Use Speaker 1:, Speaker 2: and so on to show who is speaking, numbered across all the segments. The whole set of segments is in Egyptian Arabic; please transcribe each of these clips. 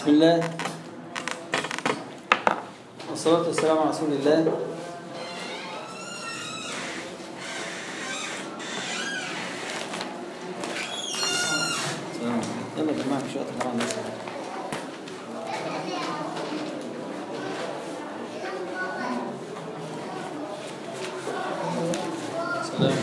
Speaker 1: بسم الله والصلاة والسلام على رسول الله سلام. يلا يا جماعة مش وقت طبعا الناس سلام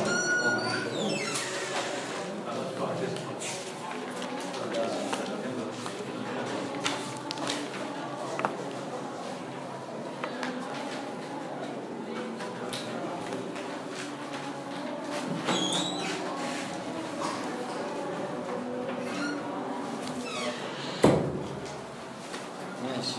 Speaker 1: ماشي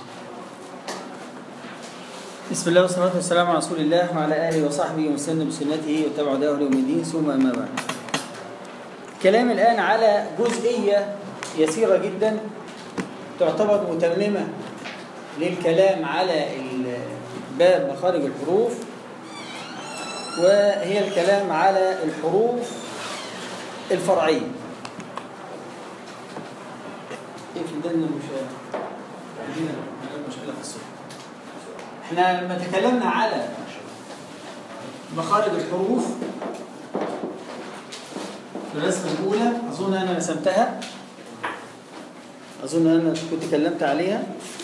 Speaker 1: بسم الله والصلاة والسلام على رسول الله وعلى آله وصحبه وسلم بسنته واتبعوا داه ليوم الدين ثم أما بعد. كلام الآن على جزئية يسيرة جدا تعتبر متممة للكلام على باب مخارج الحروف وهي الكلام على الحروف الفرعية. ايه في ده مش عندنا مشكلة في الصوت. احنا لما تكلمنا على مخارج الحروف في الرسمة الأولى أظن أنا رسمتها أظن أنا كنت تكلمت عليها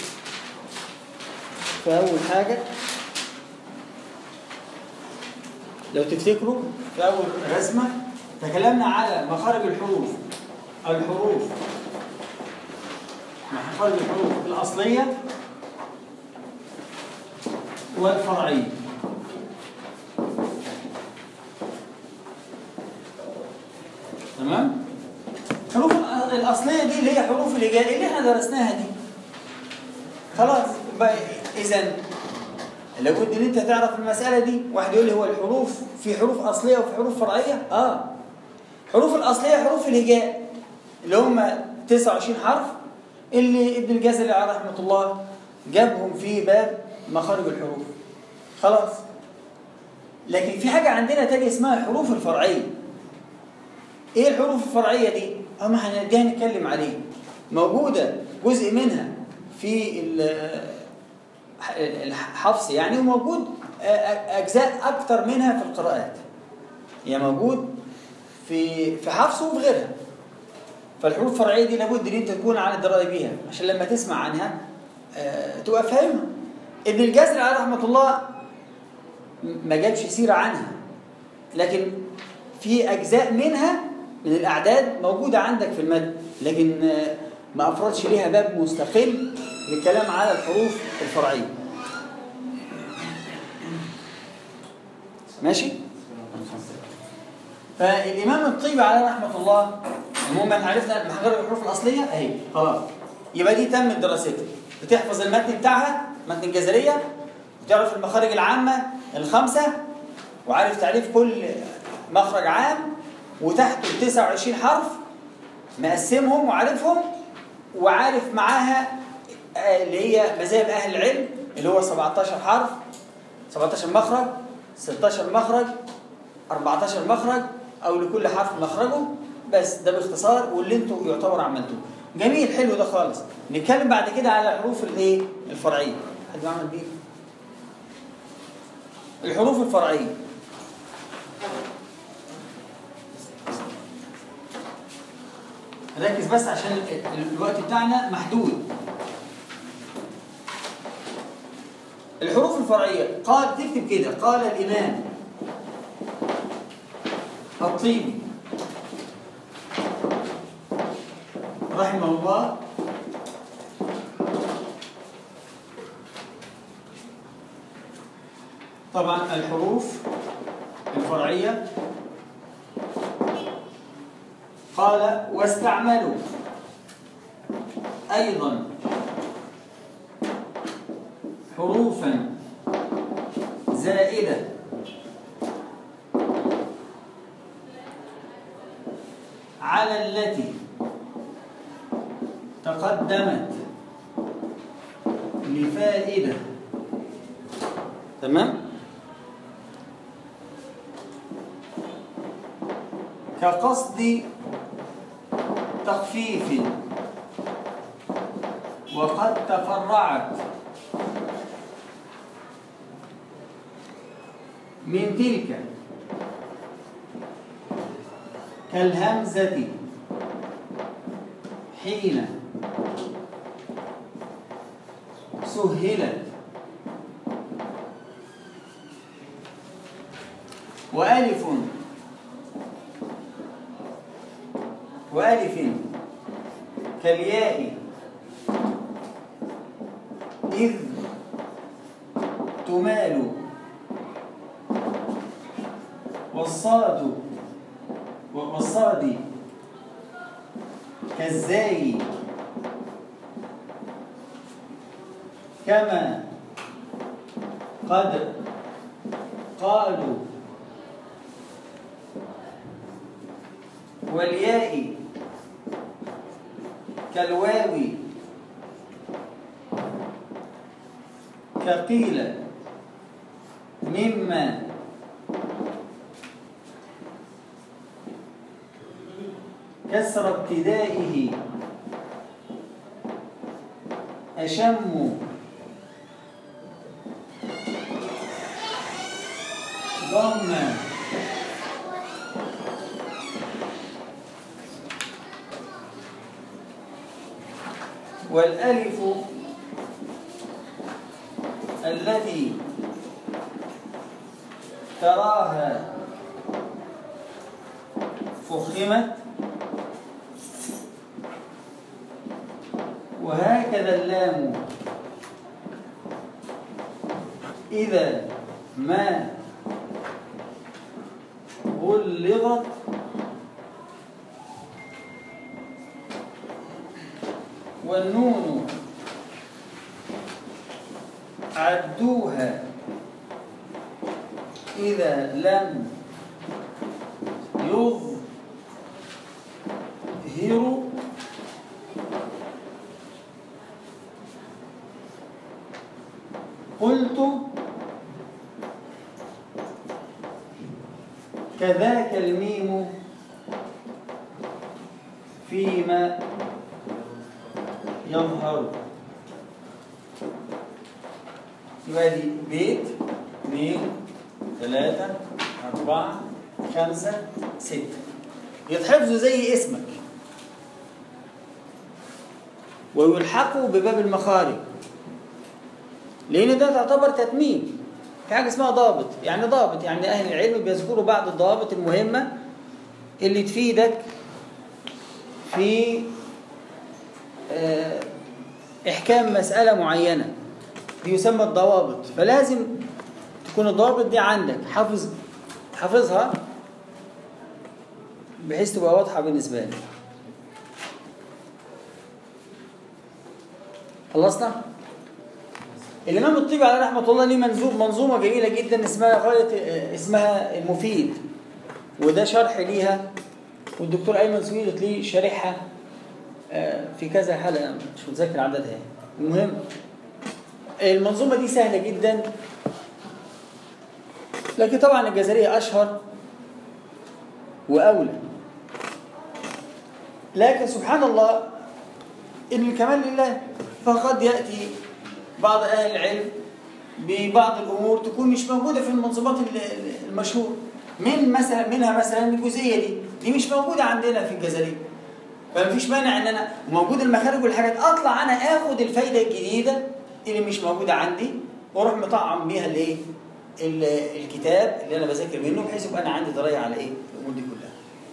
Speaker 1: فأول حاجة لو تفتكروا في أول رسمة تكلمنا على مخارج الحروف الحروف مخارج الحروف الأصلية والفرعية تمام الحروف الأصلية دي اللي هي حروف الهجاء اللي احنا درسناها دي خلاص إذا لابد ان انت تعرف المسألة دي واحد يقول لي هو الحروف في حروف أصلية وفي حروف فرعية اه الحروف الأصلية حروف الهجاء اللي هم 29 حرف اللي ابن الجزري عليه رحمة الله جابهم في باب مخارج الحروف خلاص لكن في حاجة عندنا تانية اسمها الحروف الفرعية ايه الحروف الفرعية دي؟ اما هنرجع نتكلم عليه موجودة جزء منها في الحفظ يعني وموجود اجزاء اكتر منها في القراءات يعني موجود في في حفص وفي غيرها فالحروف الفرعية دي لابد ان انت تكون على دراية بيها عشان لما تسمع عنها تبقى فاهمها ابن الجزري عليه رحمة الله ما جابش سيرة عنها لكن في أجزاء منها من الأعداد موجودة عندك في المد لكن ما أفردش ليها باب مستقل للكلام على الحروف الفرعية ماشي؟ فالإمام الطيبي عليه رحمة الله المهم احنا عرفنا محجر الحروف الأصلية أهي خلاص يبقى دي تمت دراستها بتحفظ المتن بتاعها متن الجزرية وتعرف المخارج العامة الخمسة وعارف تعريف كل مخرج عام وتحته 29 حرف مقسمهم وعارفهم وعارف معاها اللي هي مذاهب أهل العلم اللي هو 17 حرف 17 مخرج 16 مخرج 14 مخرج أو لكل حرف مخرجه بس ده باختصار واللي انتوا يعتبر عملتوه جميل حلو ده خالص نتكلم بعد كده على الحروف الايه الفرعيه حد عمل بيه الحروف الفرعيه ركز بس عشان الوقت بتاعنا محدود الحروف الفرعيه قال تكتب كده قال الامام الطيبي رحمه الله طبعا الحروف الفرعية قال واستعملوا أيضا حروفا زائدة على التي تقدمت لفائدة تمام كقصد تخفيف وقد تفرعت من تلك كالهمزة حين سهلت وألف وألف كالياء إذ تمال والصاد والصاد كالزاي كما قد قالوا والياء كالواو كقيل مما كسر ابتدائه أشم ضم والألف التي تراها فخمت وهكذا اللام إذا ما غلظت والنون عدوها إذا لم يظهر قلت كذاك الميم فيما يظهر يبقى دي بيت اثنين ثلاثة أربعة خمسة ستة يتحفظوا زي اسمك ويلحقوا بباب المخارج لأن ده تعتبر تتميم في حاجة اسمها ضابط يعني ضابط يعني أهل العلم بيذكروا بعض الضوابط المهمة اللي تفيدك في آه، إحكام مسألة معينة دي يسمى الضوابط فلازم تكون الضوابط دي عندك حافظ حافظها بحيث تبقى واضحة بالنسبة لك خلصنا؟ الإمام الطيبي عليه رحمة الله ليه منظوم منظومة جميلة جدا اسمها غاية اسمها المفيد وده شرح ليها والدكتور أيمن سويدت ليه شارحها آه، في كذا حلقة مش متذكر عددها يعني. المهم المنظومة دي سهلة جدا لكن طبعا الجزرية أشهر وأولى لكن سبحان الله إن الكمال لله فقد يأتي بعض أهل العلم ببعض الأمور تكون مش موجودة في المنظومات المشهورة من مثلا منها مثلا الجزئية دي دي مش موجودة عندنا في الجزرية فما فيش مانع ان انا موجود المخارج والحاجات اطلع انا اخد الفايده الجديده اللي مش موجوده عندي واروح مطعم بيها الايه الكتاب اللي انا بذاكر منه بحيث يبقى انا عندي درايه على ايه الامور دي كلها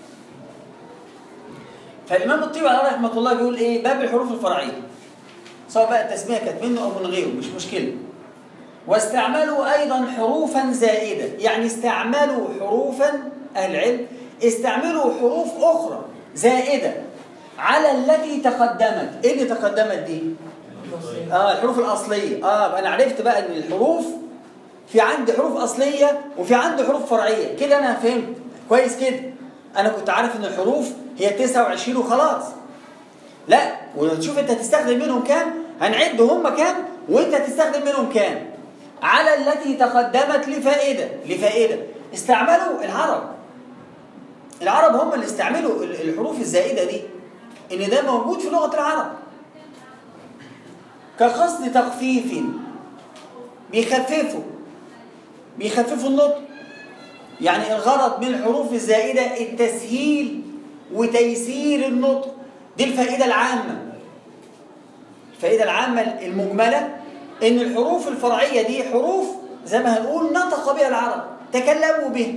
Speaker 1: فالامام الطيبي عليه رحمه الله بيقول ايه باب الحروف الفرعيه سواء بقى التسميه كانت منه او من غيره مش مشكله واستعملوا ايضا حروفا زائده يعني استعملوا حروفا اهل العلم استعملوا حروف اخرى زائده على التي تقدمت ايه اللي تقدمت دي اه الحروف الاصليه اه انا عرفت بقى ان الحروف في عندي حروف اصليه وفي عندي حروف فرعيه كده انا فهمت كويس كده انا كنت عارف ان الحروف هي 29 وخلاص لا وتشوف انت هتستخدم منهم كام هنعد هم كام وانت هتستخدم منهم كام على التي تقدمت لفائده لفائده استعملوا العرب العرب هم اللي استعملوا الحروف الزائده دي ان ده موجود في لغه العرب كقصد تخفيف بيخففوا بيخففوا النطق يعني الغرض من الحروف الزائدة التسهيل وتيسير النطق دي الفائدة العامة الفائدة العامة المجملة إن الحروف الفرعية دي حروف زي ما هنقول نطق بها العرب تكلموا بها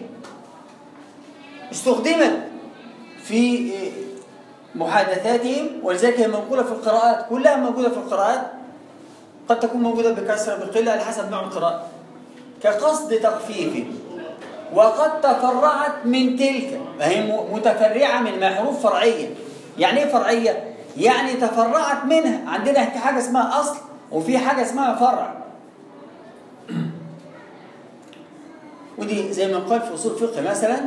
Speaker 1: استخدمت في محادثاتهم ولذلك هي منقولة في القراءات كلها موجودة في القراءات قد تكون موجودة بكثرة بقلة على حسب نوع القراءة كقصد تخفيف وقد تفرعت من تلك فهي متفرعة من حروف فرعية يعني ايه فرعية؟ يعني تفرعت منها عندنا في حاجة اسمها أصل وفي حاجة اسمها فرع ودي زي ما قال في أصول الفقه مثلا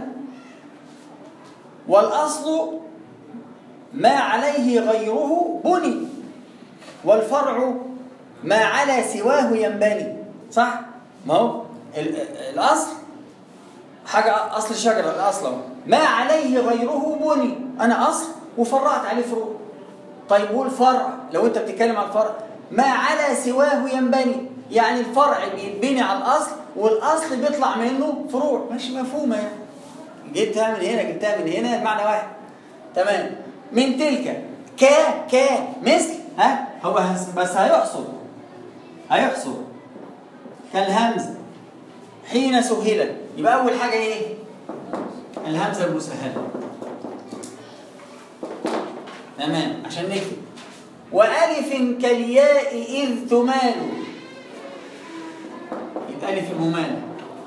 Speaker 1: والأصل ما عليه غيره بني والفرع ما على سواه ينبني صح؟ ما هو الأصل حاجة أصل الشجرة الأصل ما عليه غيره بني أنا أصل وفرعت عليه فروع طيب والفرع لو أنت بتتكلم عن الفرع ما على سواه ينبني يعني الفرع بيتبني على الأصل والأصل بيطلع منه فروع مش مفهومة يعني جبتها من هنا جبتها من هنا المعنى واحد تمام من تلك كا كا مثل ها هو بس هيحصل هيحصل كالهمزة حين سهلت يبقى أول حاجة إيه؟ الهمزة المسهلة تمام عشان نكتب وألف كالياء إذ تمال يبقى ألف الممال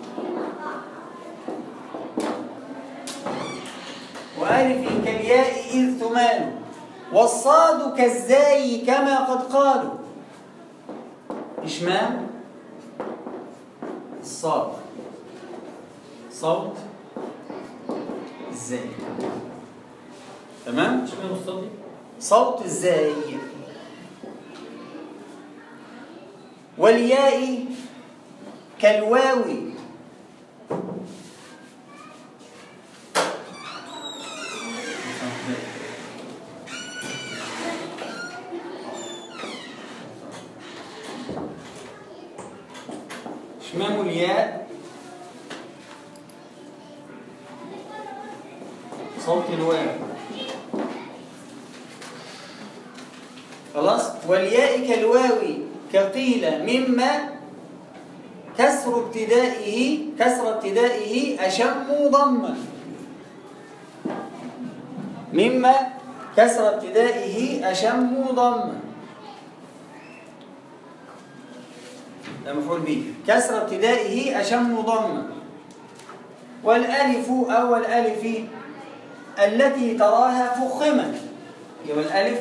Speaker 1: وألف كالياء إذ تمال والصاد كالزاي كما قد قالوا إشمام الصاد صوت الزاي تمام
Speaker 2: اشمعنى الصوت
Speaker 1: صوت الزاي والياء كالواو شمام الياء صوت الواو خلاص والياء كالواو كقيل مما كسر ابتدائه كسر ابتدائه أشم ضما مما كسر ابتدائه أشم ضما ده مفعول به كسر ابتدائه أشم ضما والألف أو الألف التي تراها فخمة يبقى الألف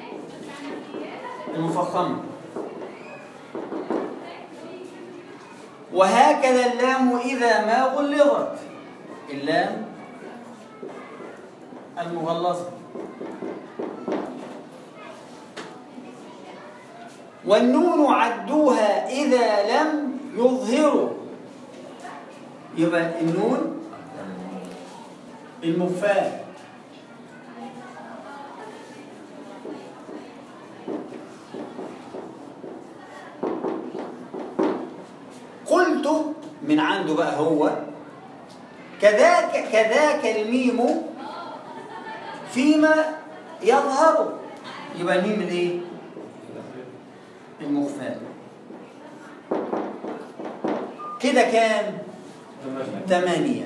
Speaker 1: المفخمة وهكذا اللام إذا ما غلظت اللام المغلظة والنون عدوها إذا لم يظهروا يبقى النون المخفاه قلت من عنده بقى هو كذاك كذاك الميم فيما يظهر يبقى الميم من ايه؟ المخفى كده كام؟ ثمانية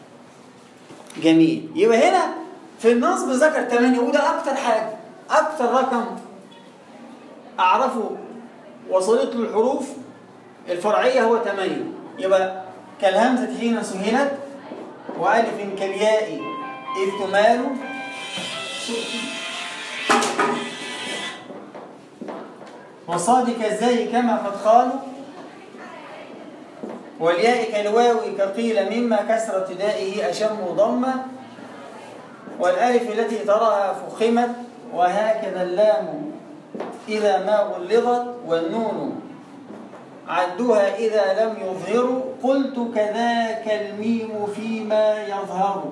Speaker 1: جميل يبقى هنا في النصب ذكر ثمانية وده أكتر حاجة أكتر رقم أعرفه وصلت له الحروف الفرعية هو ثمانية يبقى كالهمزة حين سهلت وألف كالياء إذ تمال وصاد كالزاي كما قد قالوا والياء كالواو كقيل مما كسر ابتدائه أشم ضمة والألف التي تراها فخمت وهكذا اللام إذا ما غلظت والنون عدوها إذا لم يظهروا قلت كذاك الميم فيما يظهر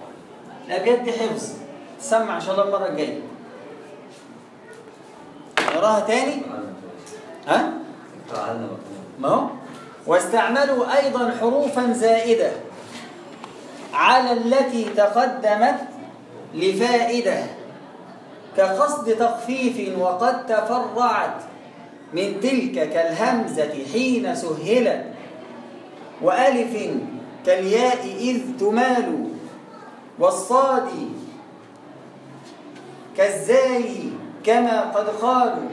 Speaker 1: الأبيات دي حفظ تسمع إن شاء الله المرة الجاية نقراها تاني ها ما هو واستعملوا أيضا حروفا زائدة على التي تقدمت لفائدة كقصد تخفيف وقد تفرعت من تلك كالهمزة حين سهلت وألف كالياء إذ تمال والصاد كالزاي كما قد قالوا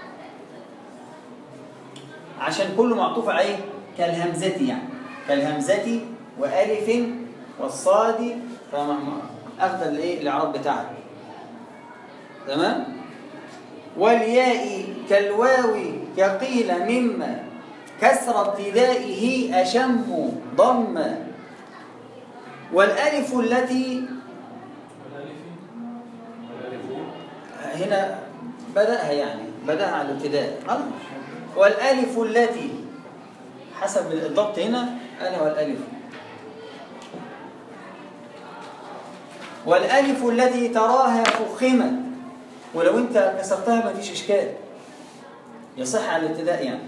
Speaker 1: عشان كله معطوف على ايه كالهمزة يعني كالهمزة وألف والصاد أخذ الايه الإعراب بتاعها تمام والياء كالواو كقيل مما كسر ابتدائه أشم ضم والألف التي هنا بدأها يعني بدأها على الابتداء خلاص والألف التي حسب الضبط هنا أنا والألف والألف التي تراها فخمت ولو أنت كسرتها ما فيش إشكال يصح على الابتداء يعني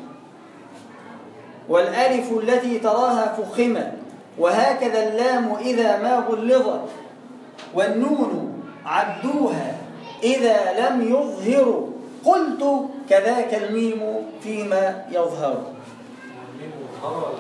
Speaker 1: والألف التي تراها فخمت وهكذا اللام إذا ما غلظت والنون عدوها إذا لم يظهروا قلت كذاك الميم فيما يظهر
Speaker 2: الميم مظهرة ولا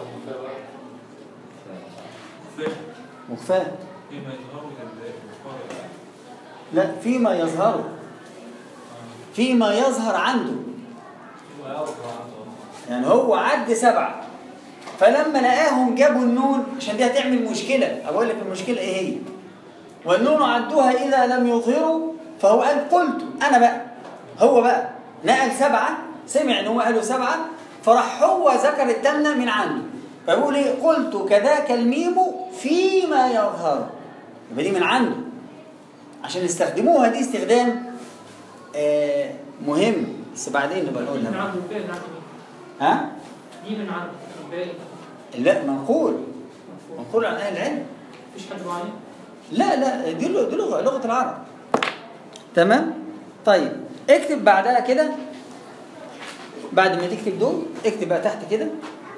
Speaker 2: مخفاة؟
Speaker 1: مخفاة
Speaker 2: فيما يظهر كالباقي مخفاة
Speaker 1: لا فيما يظهر فيما يظهر عنده
Speaker 2: فيما يظهر عنه
Speaker 1: يعني هو عد سبعة فلما لقاهم جابوا النون عشان دي هتعمل مشكلة أقول لك المشكلة إيه هي والنون عدوها إذا لم يظهروا فهو قال قلت أنا بقى هو بقى نقل سبعة سمع إن هو قالوا سبعة فراح هو ذكر التامنة من عنده فيقول إيه قلت كذاك الميم فيما يظهر يبقى دي من عنده عشان يستخدموها دي استخدام آه مهم بس بعدين نبقى
Speaker 3: من
Speaker 1: نقولها
Speaker 3: عنده الباقي من عنده
Speaker 1: ها؟
Speaker 3: دي من عنده الباقي
Speaker 1: لا منقول منقول عن اهل العلم
Speaker 3: مفيش حد معين
Speaker 1: لا لا دي لغه دي لغه لغه العرب تمام طيب اكتب بعدها كده بعد ما تكتب دول اكتب بقى تحت كده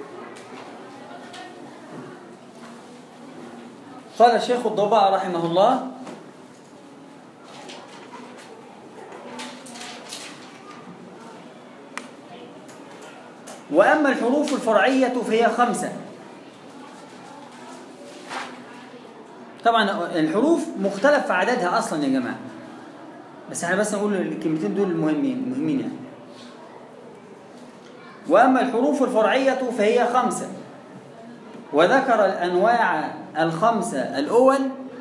Speaker 1: قال الشيخ الضباع رحمه الله وأما الحروف الفرعية فهي خمسة طبعا الحروف مختلف في عددها اصلا يا جماعه بس احنا بس نقول الكلمتين دول مهمين مهمين يعني واما الحروف الفرعيه فهي خمسه وذكر الانواع الخمسه الاول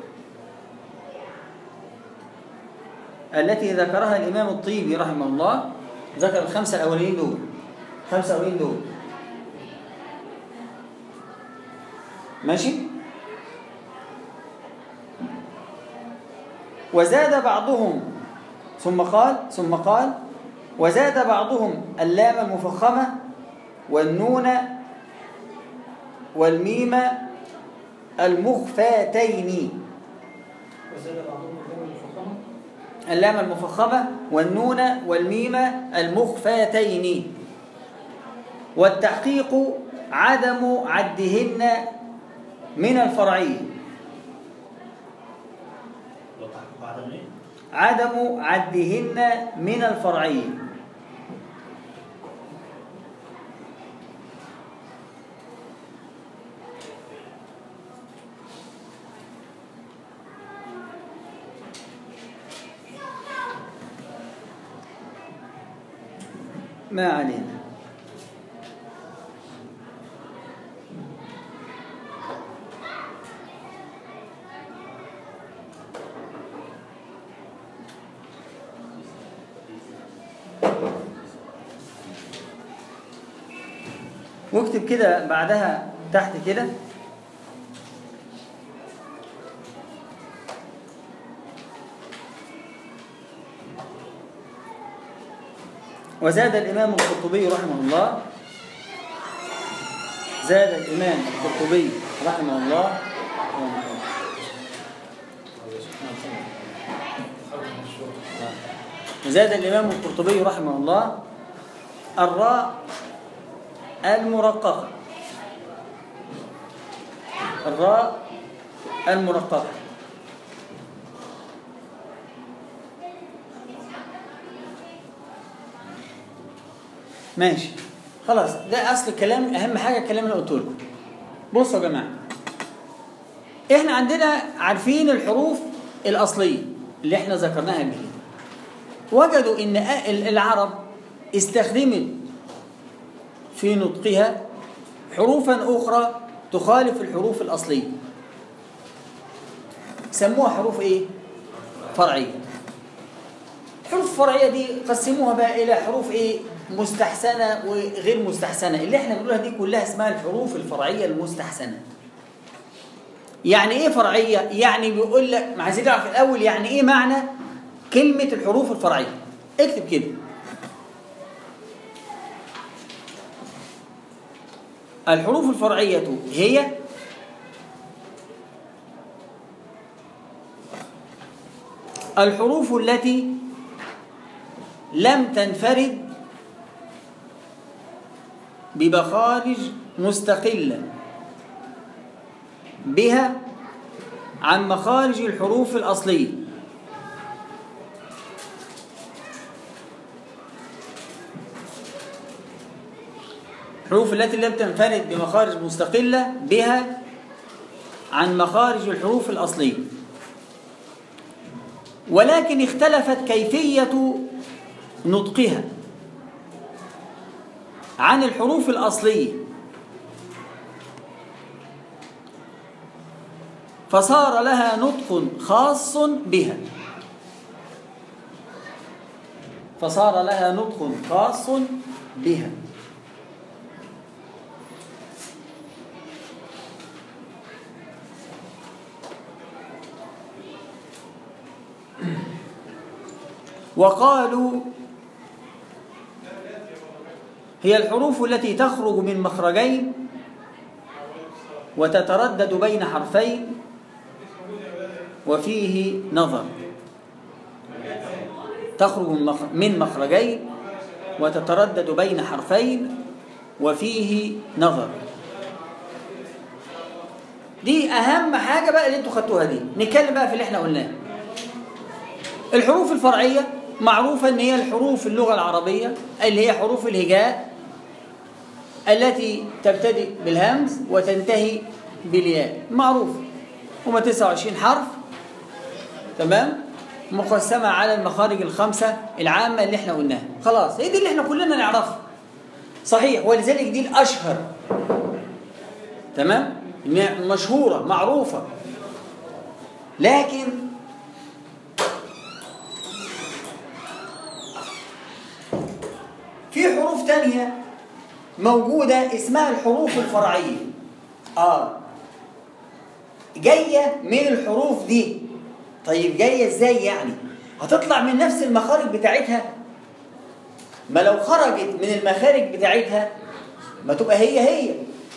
Speaker 1: التي ذكرها الامام الطيبي رحمه الله ذكر الخمسه الاولين دول الخمسه الاولين دول ماشي وزاد بعضهم ثم قال ثم قال وزاد بعضهم اللام المفخمة والنون والميم المخفاتين
Speaker 3: وزاد بعضهم اللام المفخمة
Speaker 1: اللام المفخمة والنون والميم المخفاتين والتحقيق عدم عدهن من الفرعيه عدم عدهن من الفرعية ما علينا واكتب كده بعدها تحت كده وزاد الإمام القرطبي رحمه الله زاد الإمام القرطبي رحمه الله زاد الإمام القرطبي رحمه الله الراء المرققة الراء المرققة ماشي خلاص ده اصل الكلام اهم حاجه الكلام اللي قلته لكم بصوا يا جماعه احنا عندنا عارفين الحروف الاصليه اللي احنا ذكرناها قبل كده وجدوا ان العرب استخدمت في نطقها حروفا اخرى تخالف الحروف الاصليه سموها حروف ايه فرعيه الحروف الفرعيه دي قسموها بقى الى حروف ايه مستحسنه وغير مستحسنه اللي احنا بنقولها دي كلها اسمها الحروف الفرعيه المستحسنه يعني ايه فرعيه يعني بيقول لك ما عايزين نعرف الاول يعني ايه معنى كلمه الحروف الفرعيه اكتب كده الحروف الفرعيه هي الحروف التي لم تنفرد بمخارج مستقلة بها عن مخارج الحروف الأصلية الحروف التي لم تنفرد بمخارج مستقلة بها عن مخارج الحروف الأصلية ولكن اختلفت كيفية نطقها عن الحروف الأصلية فصار لها نطق خاص بها فصار لها نطق خاص بها وقالوا هي الحروف التي تخرج من مخرجين وتتردد بين حرفين وفيه نظر تخرج من مخرجين وتتردد بين حرفين وفيه نظر دي اهم حاجه بقى اللي انتوا خدتوها دي نتكلم بقى في اللي احنا قلناه الحروف الفرعيه معروفه ان هي الحروف اللغه العربيه اللي هي حروف الهجاء التي تبتدئ بالهمز وتنتهي بالياء معروف هما 29 حرف تمام مقسمة على المخارج الخمسة العامة اللي احنا قلناها خلاص هي دي اللي احنا كلنا نعرفها صحيح ولذلك دي الأشهر تمام مشهورة معروفة لكن في حروف تانية موجودة اسمها الحروف الفرعية اه جاية من الحروف دي طيب جاية ازاي يعني هتطلع من نفس المخارج بتاعتها ما لو خرجت من المخارج بتاعتها ما تبقى هي هي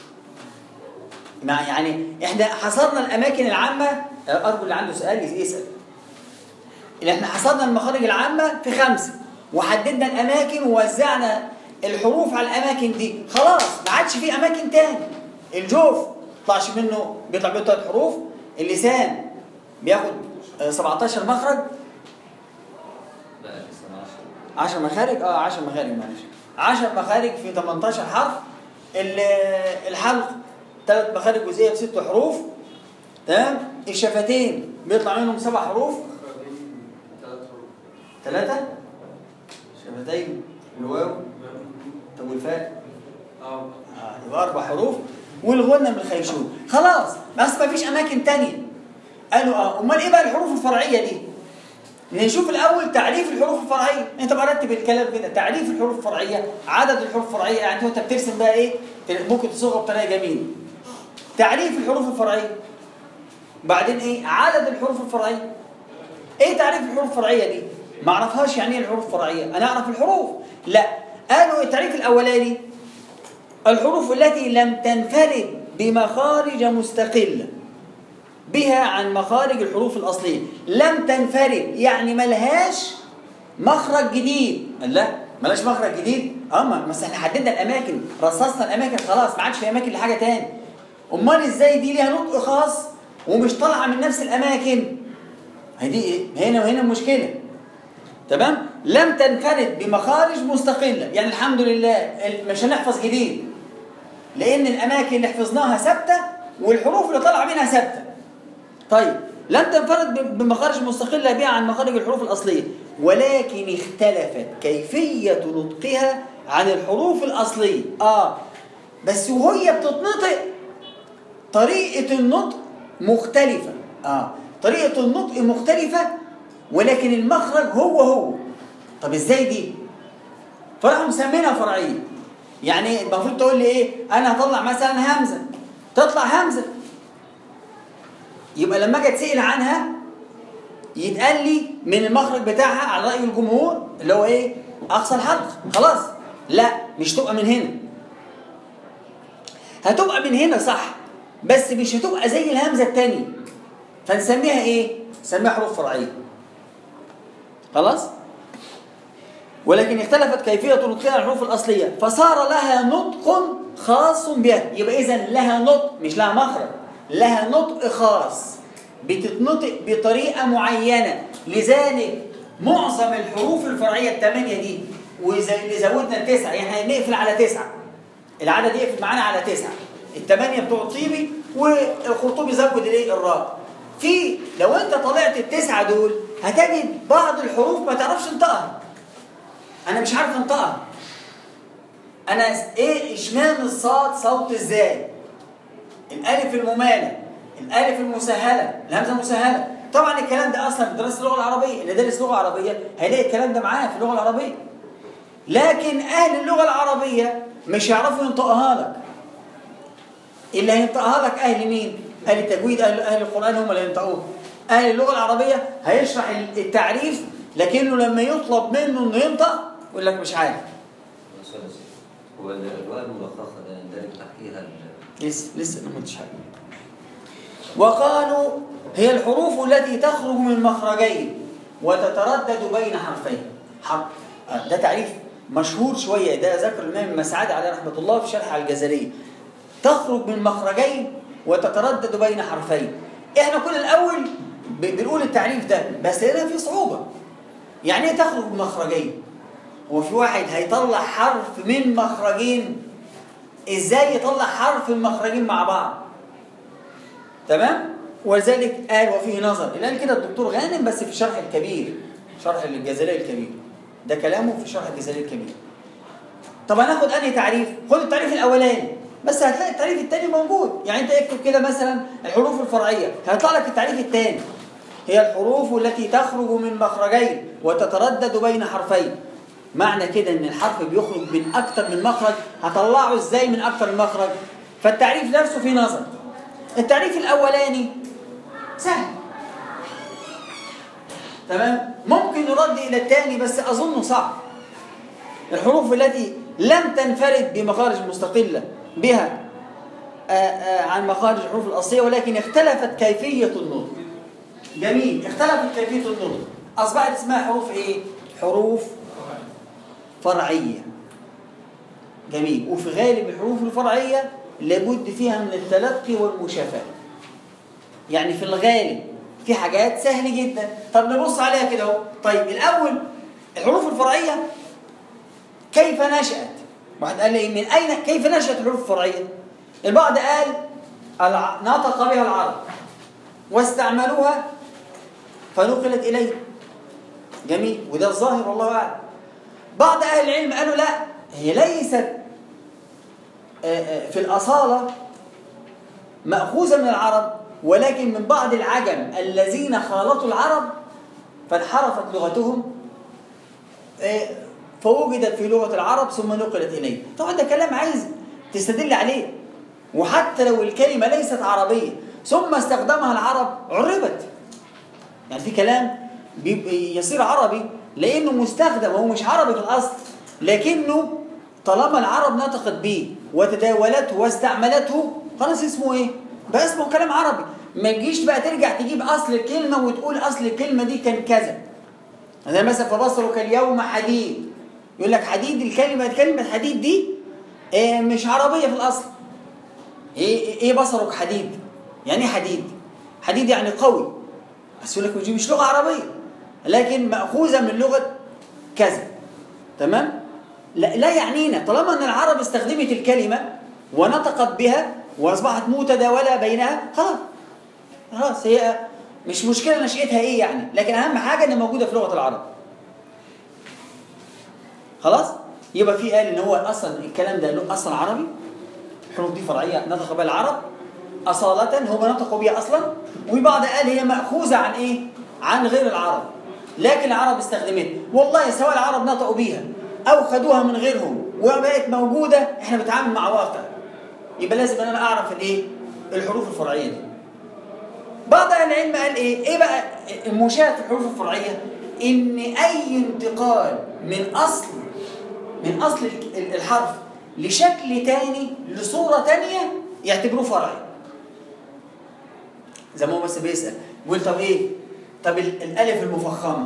Speaker 1: ما يعني احنا حصرنا الاماكن العامة ارجو اللي عنده سؤال يسأل اللي احنا حصرنا المخارج العامة في خمسة وحددنا الاماكن ووزعنا الحروف على الاماكن دي خلاص ما عادش في اماكن تاني الجوف طلعش منه بيطلع منه ثلاث حروف اللسان بياخد 17 مخرج
Speaker 4: لا لسه
Speaker 1: 10 مخارج اه 10 مخارج معلش 10 مخارج في 18 حرف الحلق ثلاث مخارج جزئيه بست حروف تمام الشفتين بيطلع منهم سبع حروف ثلاثة شفتين الواو طب والفاء
Speaker 2: اه
Speaker 1: آه يبقى أربع حروف والغنة من الخيشوم خلاص بس ما فيش أماكن تانية قالوا اه أمال إيه بقى الحروف الفرعية دي؟ نشوف الأول تعريف الحروف الفرعية أنت بقى رتب الكلام كده تعريف الحروف الفرعية عدد الحروف الفرعية يعني أنت بترسم بقى إيه؟ ممكن تصوغها بطريقة جميلة تعريف الحروف الفرعية بعدين إيه؟ عدد الحروف الفرعية إيه تعريف الحروف الفرعية دي؟ ما أعرفهاش يعني إيه الحروف الفرعية أنا أعرف الحروف لا قالوا التعريف الأولاني الحروف التي لم تنفرد بمخارج مستقلة بها عن مخارج الحروف الأصلية لم تنفرد يعني ملهاش مخرج جديد قال لا ملاش مخرج جديد اه ما بس احنا حددنا الاماكن رصصنا الاماكن خلاص ما عادش في اماكن لحاجه تاني امال ازاي دي ليها نطق خاص ومش طالعه من نفس الاماكن هي دي ايه هنا وهنا المشكله تمام لم تنفرد بمخارج مستقله يعني الحمد لله ال- مش هنحفظ جديد لان الاماكن اللي حفظناها ثابته والحروف اللي طالعه منها ثابته طيب لم تنفرد ب- بمخارج مستقله بها عن مخارج الحروف الاصليه ولكن اختلفت كيفيه نطقها عن الحروف الاصليه اه بس وهي بتتنطق طريقه النطق مختلفه اه طريقه النطق مختلفه ولكن المخرج هو هو طب ازاي دي فراحوا مسمينها فرعيه يعني المفروض تقول لي ايه انا هطلع مثلا همزه تطلع همزه يبقى لما اجي اتسال عنها يتقال لي من المخرج بتاعها على راي الجمهور اللي هو ايه اقصى الحلق خلاص لا مش تبقى من هنا هتبقى من هنا صح بس مش هتبقى زي الهمزه الثانيه فنسميها ايه نسميها حروف فرعيه خلاص ولكن اختلفت كيفية نطقها عن الحروف الأصلية فصار لها نطق خاص بها يبقى إذا لها نطق مش لها مخرج لها نطق خاص بتتنطق بطريقة معينة لذلك معظم الحروف الفرعية الثمانية دي وإذا اللي زودنا التسعة يعني هنقفل على تسعة العدد يقفل معانا على تسعة الثمانية بتوع الطيبي والخرطوبي زود الايه الراء في لو انت طلعت التسعة دول هتجد بعض الحروف ما تعرفش تنطقها انا مش عارف انطقها انا ايه اشمعنى الصاد صوت ازاي الالف الممالة الالف المسهلة الهمزة المسهلة طبعا الكلام ده اصلا في دراسة اللغة العربية اللي دارس لغة عربية هيلاقي الكلام ده معاه في اللغة العربية لكن اهل اللغة العربية مش هيعرفوا ينطقها لك اللي هينطقها لك اهل مين اهل التجويد اهل, أهل القرآن هم اللي هينطقوه اهل اللغة العربية هيشرح التعريف لكنه لما يطلب منه انه ينطق يقول لك مش عارف
Speaker 4: سؤال يا سيدي. هو الألوان الملخصة ده يندرج تحتيها ال-
Speaker 1: لسه لسه ما قلتش حاجه وقالوا هي الحروف التي تخرج من مخرجين وتتردد بين حرفين حرف آه، ده تعريف مشهور شويه ده ذكر الامام المسعدي عليه رحمه الله في شرح على الجزريه تخرج من مخرجين وتتردد بين حرفين احنا كل الاول ب- بنقول التعريف ده بس هنا في صعوبه يعني ايه تخرج من مخرجين هو في واحد هيطلع حرف من مخرجين ازاي يطلع حرف المخرجين مع بعض تمام ولذلك قال وفيه نظر اللي قال كده الدكتور غانم بس في شرح الكبير شرح الجزائري الكبير ده كلامه في شرح الجزائري الكبير طب هناخد انهي تعريف خد التعريف الاولاني بس هتلاقي التعريف الثاني موجود يعني انت اكتب كده مثلا الحروف الفرعيه هيطلع لك التعريف الثاني هي الحروف التي تخرج من مخرجين وتتردد بين حرفين معنى كده ان الحرف بيخرج من اكتر من مخرج هطلعه ازاي من اكتر من مخرج فالتعريف نفسه فيه نظر التعريف الاولاني سهل تمام ممكن يرد الى الثاني بس اظنه صعب الحروف التي لم تنفرد بمخارج مستقله بها آآ آآ عن مخارج الحروف الاصليه ولكن اختلفت كيفيه النطق جميل اختلفت كيفيه النطق اصبحت اسمها حروف ايه حروف فرعيه جميل وفي غالب الحروف الفرعيه لابد فيها من التلقي والمشافاه يعني في الغالب في حاجات سهل جدا طب نبص عليها كده اهو طيب الاول الحروف الفرعيه كيف نشأت واحد قال لي من اين كيف نشأت الحروف الفرعيه البعض قال الع... نطق بها العرب واستعملوها فنقلت اليه جميل وده الظاهر والله اعلم بعض اهل العلم قالوا لا هي ليست في الاصاله ماخوذه من العرب ولكن من بعض العجم الذين خالطوا العرب فانحرفت لغتهم فوجدت في لغه العرب ثم نقلت اليه طبعا ده كلام عايز تستدل عليه وحتى لو الكلمه ليست عربيه ثم استخدمها العرب عربت يعني في كلام يصير عربي لانه مستخدم هو مش عربي في الاصل لكنه طالما العرب نطقت به وتداولته واستعملته خلاص اسمه ايه بقى اسمه كلام عربي ما تجيش بقى ترجع تجيب اصل الكلمه وتقول اصل الكلمه دي كان كذا زي مثلا فبصرك اليوم حديد يقول لك حديد الكلمه كلمه حديد دي آه، مش عربيه في الاصل ايه ايه بصرك حديد يعني ايه حديد حديد يعني قوي بس يقول لك دي مش لغه عربيه لكن ماخوذه من لغه كذا تمام لا, لا يعنينا طالما ان العرب استخدمت الكلمه ونطقت بها واصبحت متداوله بينها خلاص خلاص هي مش مشكله نشأتها ايه يعني لكن اهم حاجه ان موجوده في لغه العرب خلاص يبقى في قال ان هو اصلا الكلام ده له اصلا عربي الحروف دي فرعيه نطق بها العرب اصاله هو نطقوا بها اصلا وبعض قال هي ماخوذه عن ايه عن غير العرب لكن العرب استخدمتها والله سواء العرب نطقوا بيها او خدوها من غيرهم وبقت موجوده احنا بنتعامل مع واقع يبقى لازم ان انا اعرف الايه الحروف الفرعيه دي بعض اهل العلم قال ايه ايه بقى المشاهد في الحروف الفرعيه ان اي انتقال من اصل من اصل ال- الحرف لشكل تاني لصوره تانيه يعتبروه فرعي زي ما هو بس بيسال بيقول طب ايه طب ال- الالف المفخمه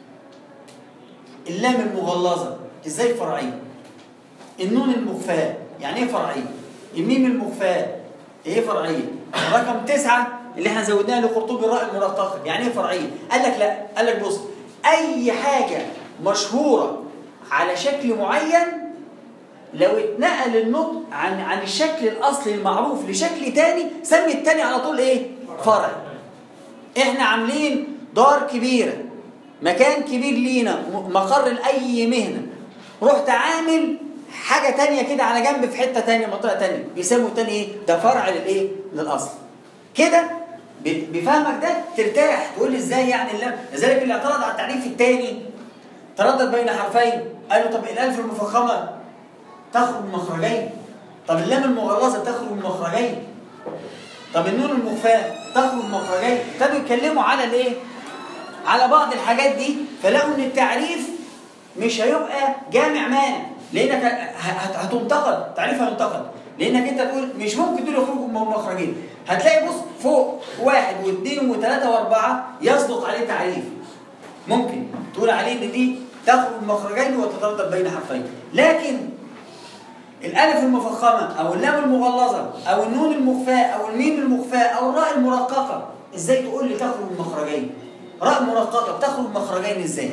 Speaker 1: اللام المغلظه ازاي فرعيه النون المخفاه يعني ايه فرعيه الميم المخفاه ايه فرعيه رقم تسعة اللي احنا زودناها لقرطبي الراء المرققه يعني ايه فرعيه قال لك لا قال لك بص اي حاجه مشهوره على شكل معين لو اتنقل النطق عن عن الشكل الاصلي المعروف لشكل تاني سمي التاني على طول ايه فرع احنا عاملين دار كبيره مكان كبير لينا م- مقر لاي مهنه رحت عامل حاجه تانية كده على جنب في حته تانية منطقه تانية بيسموا تاني ايه ده فرع للايه للاصل كده ب- بفهمك ده ترتاح تقول لي ازاي يعني اللام لذلك اللي اعترض على التعريف الثاني تردد بين حرفين قال له طب الالف المفخمه تخرج من مخرجين طب اللام المغلظه تخرج من مخرجين طب النون المخفاه تخرج من مخرجين ابتدوا يتكلموا على الايه على بعض الحاجات دي فلقوا ان التعريف مش هيبقى جامع مانع لانك ه- هت- هتنتقد تعريف هينتقد لانك انت تقول مش ممكن دول يخرجوا من مخرجين هتلاقي بص فوق واحد واثنين وثلاثه واربعه يصدق عليه تعريف ممكن تقول عليه ان دي تخرج من مخرجين وتتردد بين حرفين لكن الالف المفخمه او اللام المغلظه او النون المخفاه او الميم المخفاه او الراء المرققه ازاي تقول لي تخرج من مخرجين راء مرققه بتخرج من مخرجين ازاي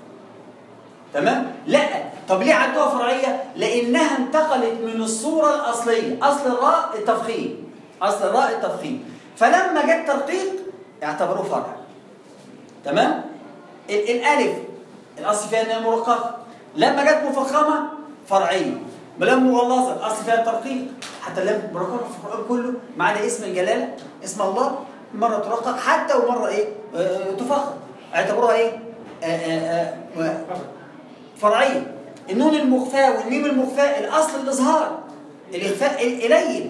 Speaker 1: تمام لا طب ليه عدوها فرعيه لانها انتقلت من الصوره الاصليه اصل الراء التفخيم اصل الراء التفخيم فلما جت ترقيق اعتبروه فرع تمام ال- الالف الاصل فيها انها مرققه لما جت مفخمه فرعيه لام مغلظه الاصل فيها الترقيق حتى اللام مرققه في القران كله ما عدا اسم الجلاله اسم الله مره ترقق حتى ومره ايه آه، تفخم اعتبروها ايه آه، آه، آه، فرعيه النون المخفاه والميم المخفاه الاصل الاظهار الاخفاء القليل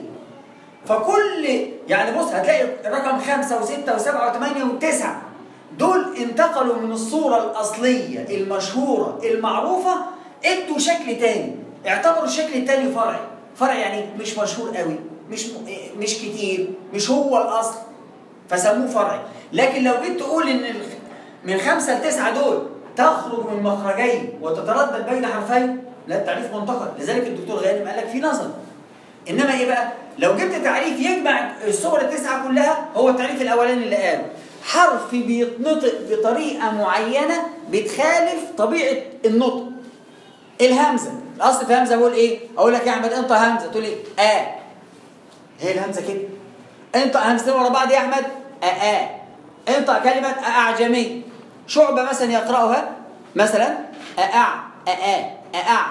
Speaker 1: فكل يعني بص هتلاقي الرقم خمسة وستة وسبعة وثمانية وتسعة دول انتقلوا من الصورة الأصلية المشهورة المعروفة ادوا شكل تاني اعتبروا الشكل التاني فرعي فرع يعني مش مشهور قوي مش مش كتير مش هو الأصل فسموه فرعي لكن لو جيت تقول ان الخ- من خمسة لتسعة دول تخرج من مخرجين وتتردد بين حرفين لا التعريف منتقد لذلك الدكتور غانم قال لك في نظر انما ايه بقى لو جبت تعريف يجمع الصور التسعه كلها هو التعريف الاولاني اللي قاله حرف بيتنطق بطريقه معينه بتخالف طبيعه النطق الهمزه الاصل في همزه بقول ايه اقول لك يا احمد انت همزه تقول لي اه هي الهمزه كده انت همزتين ورا بعض يا احمد اه اه انت كلمه اعجمي شعبه مثلا يقراها مثلا اأع أآ أأع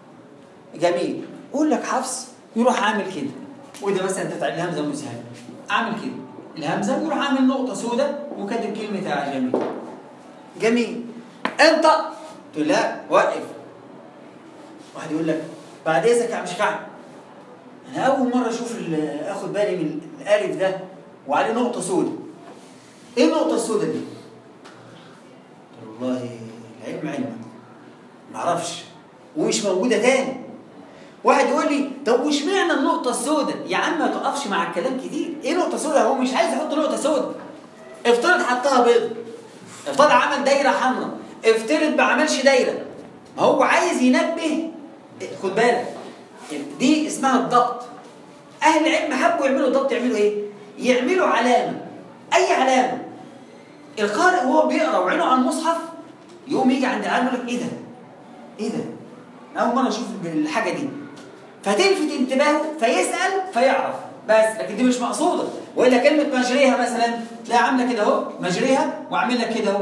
Speaker 1: جميل قول لك حفص يروح عامل كده وده مثلا انت تعمل الهمزه مسهله اعمل كده الهمزه يروح عامل نقطه سوداء وكاتب كلمه اعجمي جميل انت تقول لا وقف واحد يقول لك بعد اذنك يا مش كعب انا اول مره اشوف ال- اخد بالي من الالف ده وعليه نقطه سوداء ايه النقطه السوداء دي قلت له والله العلم علمك معرفش ومش موجوده تاني واحد يقول لي طب وش معنى النقطة السوداء؟ يا عم ما تقفش مع الكلام كتير، ايه نقطة سوداء؟ هو مش عايز يحط نقطة سوداء. افترض حطها بيض. افترض عمل دايرة حمراء. افترض ما عملش دايره ما هو عايز ينبه خد بالك دي اسمها الضبط اهل العلم حبوا يعملوا الضبط يعملوا ايه يعملوا علامه اي علامه القارئ وهو بيقرا وعينه على المصحف يقوم يجي عند العالم يقول لك ايه ده ايه ده اول مره اشوف الحاجه دي فتلفت انتباهه فيسال فيعرف بس لكن دي مش مقصوده والا كلمه مجريها مثلا تلاقي عامله كده اهو مجريها وعامل لك كده اهو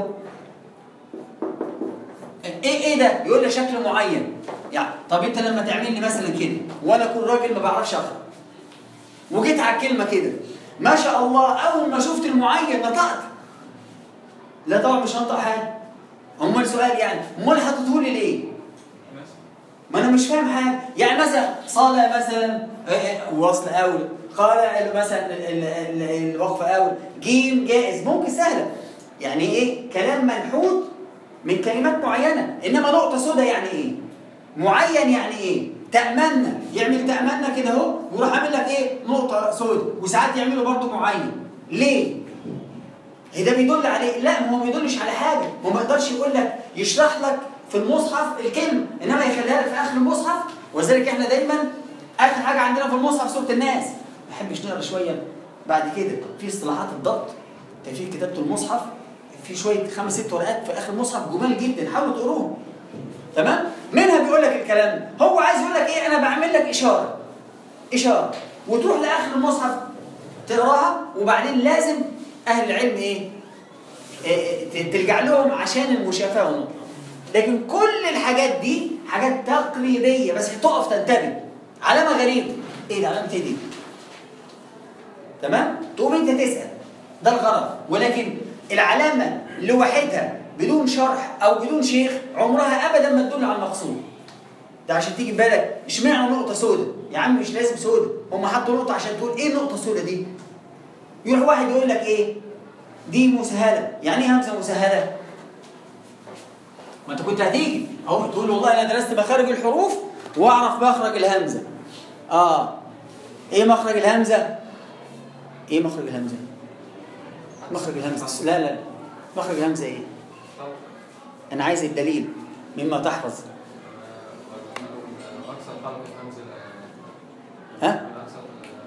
Speaker 1: ايه ايه ده يقول لي شكل معين يعني طب انت لما تعمل لي مثلا كده وانا اكون راجل ما بعرفش اقرا وجيت على الكلمه كده ما شاء الله اول ما شفت المعين نطقت لا طبعا مش هنطق حاجه امال سؤال يعني امال حاططه لي ليه ما انا مش فاهم حاجه يعني مثلا صلاه مثلا آه، آه، وصل اول قال مثلا ال- ال- ال- الوقف اول جيم جائز ممكن سهله يعني ايه كلام منحوت من كلمات معينه انما نقطه سوداء يعني ايه معين يعني ايه تأمنا يعمل تأمنا كده اهو ويروح عامل لك ايه نقطه سوداء وساعات يعمله برضه معين ليه هي ده بيدل عليه لا ما هو ما بيدلش على حاجه هو ما يقدرش يقول لك يشرح لك في المصحف الكلمه انما يخليها لك في اخر المصحف وذلك احنا دايما اخر حاجه عندنا في المصحف سوره الناس ما بحبش نقرا شويه بعد كده في اصطلاحات الضبط تفسير كتابه المصحف في شويه خمس ست ورقات في اخر المصحف جمال جدا حاولوا تقروهم تمام منها بيقول لك الكلام ده هو عايز يقول لك ايه انا بعمل لك اشاره اشاره وتروح لاخر المصحف تقراها وبعدين لازم اهل العلم ايه إيه، تلجأ لهم عشان المشافهه والنطق لكن كل الحاجات دي حاجات تقريبيه بس تقف تنتبه علامه غريبه ايه ده علامه ايه دي تمام تقوم انت تسال ده الغرض ولكن العلامه لوحدها بدون شرح او بدون شيخ عمرها ابدا ما تدل على المقصود ده عشان تيجي في بالك اشمعنى نقطه سوداء يا عم مش لازم سوداء هم حطوا نقطه عشان تقول ايه النقطه السوداء دي يروح واحد يقول لك ايه دي مسهله يعني ايه همزه مسهله ما انت كنت هتيجي اهو تقول والله انا درست مخارج الحروف واعرف مخرج الهمزه اه ايه مخرج الهمزه ايه مخرج الهمزه مخرج الهمزه لا لا مخرج الهمزه ايه انا عايز الدليل مما تحفظ
Speaker 2: أكثر حلقة همزة
Speaker 1: ها
Speaker 2: أكثر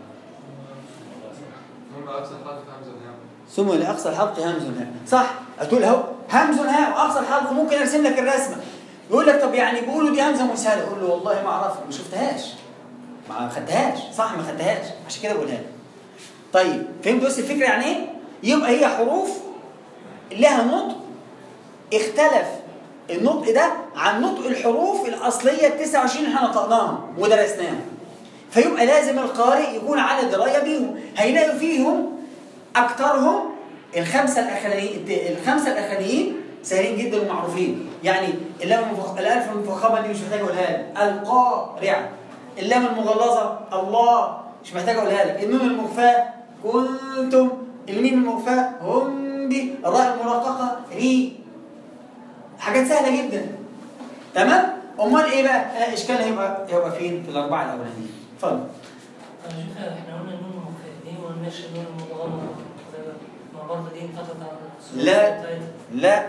Speaker 2: مما أكثر حلقة همزة الهام
Speaker 1: ثم لاقصى الحلق همز ها صح هتقول اهو همز ها واقصى الحلق ممكن ارسم لك الرسمه يقول لك طب يعني بيقولوا دي همزه مسهله اقول له والله ما اعرفها ما شفتهاش ما خدتهاش صح ما خدتهاش عشان كده بقولها لك طيب فهمت بس الفكره يعني ايه يبقى هي حروف لها نطق اختلف النطق ده عن نطق الحروف الاصليه ال 29 اللي احنا نطقناهم ودرسناهم فيبقى لازم القارئ يكون على درايه بيهم هيلاقي فيهم اكثرهم الخمسه الاخرانيين الخمسه الاخرانيين سهلين جدا ومعروفين يعني اللام المفخ... الالف المفخمه دي مش محتاج اقولها لك القارعه اللام المغلظه الله مش محتاج اقولها لك النون المخفاه كنتم الميم المخفاه هم بي الراء المرققه ري حاجات سهله جدا تمام امال ايه بقى آه، اشكالها يبقى يبقى فين في الاربعه الاولانيين اتفضل
Speaker 3: يا شيخ احنا قلنا النون المخفية ما قلناش النون المضغمة ما برضه دي انقطعت عن السورة
Speaker 1: لا.
Speaker 3: بتاعتها.
Speaker 1: لا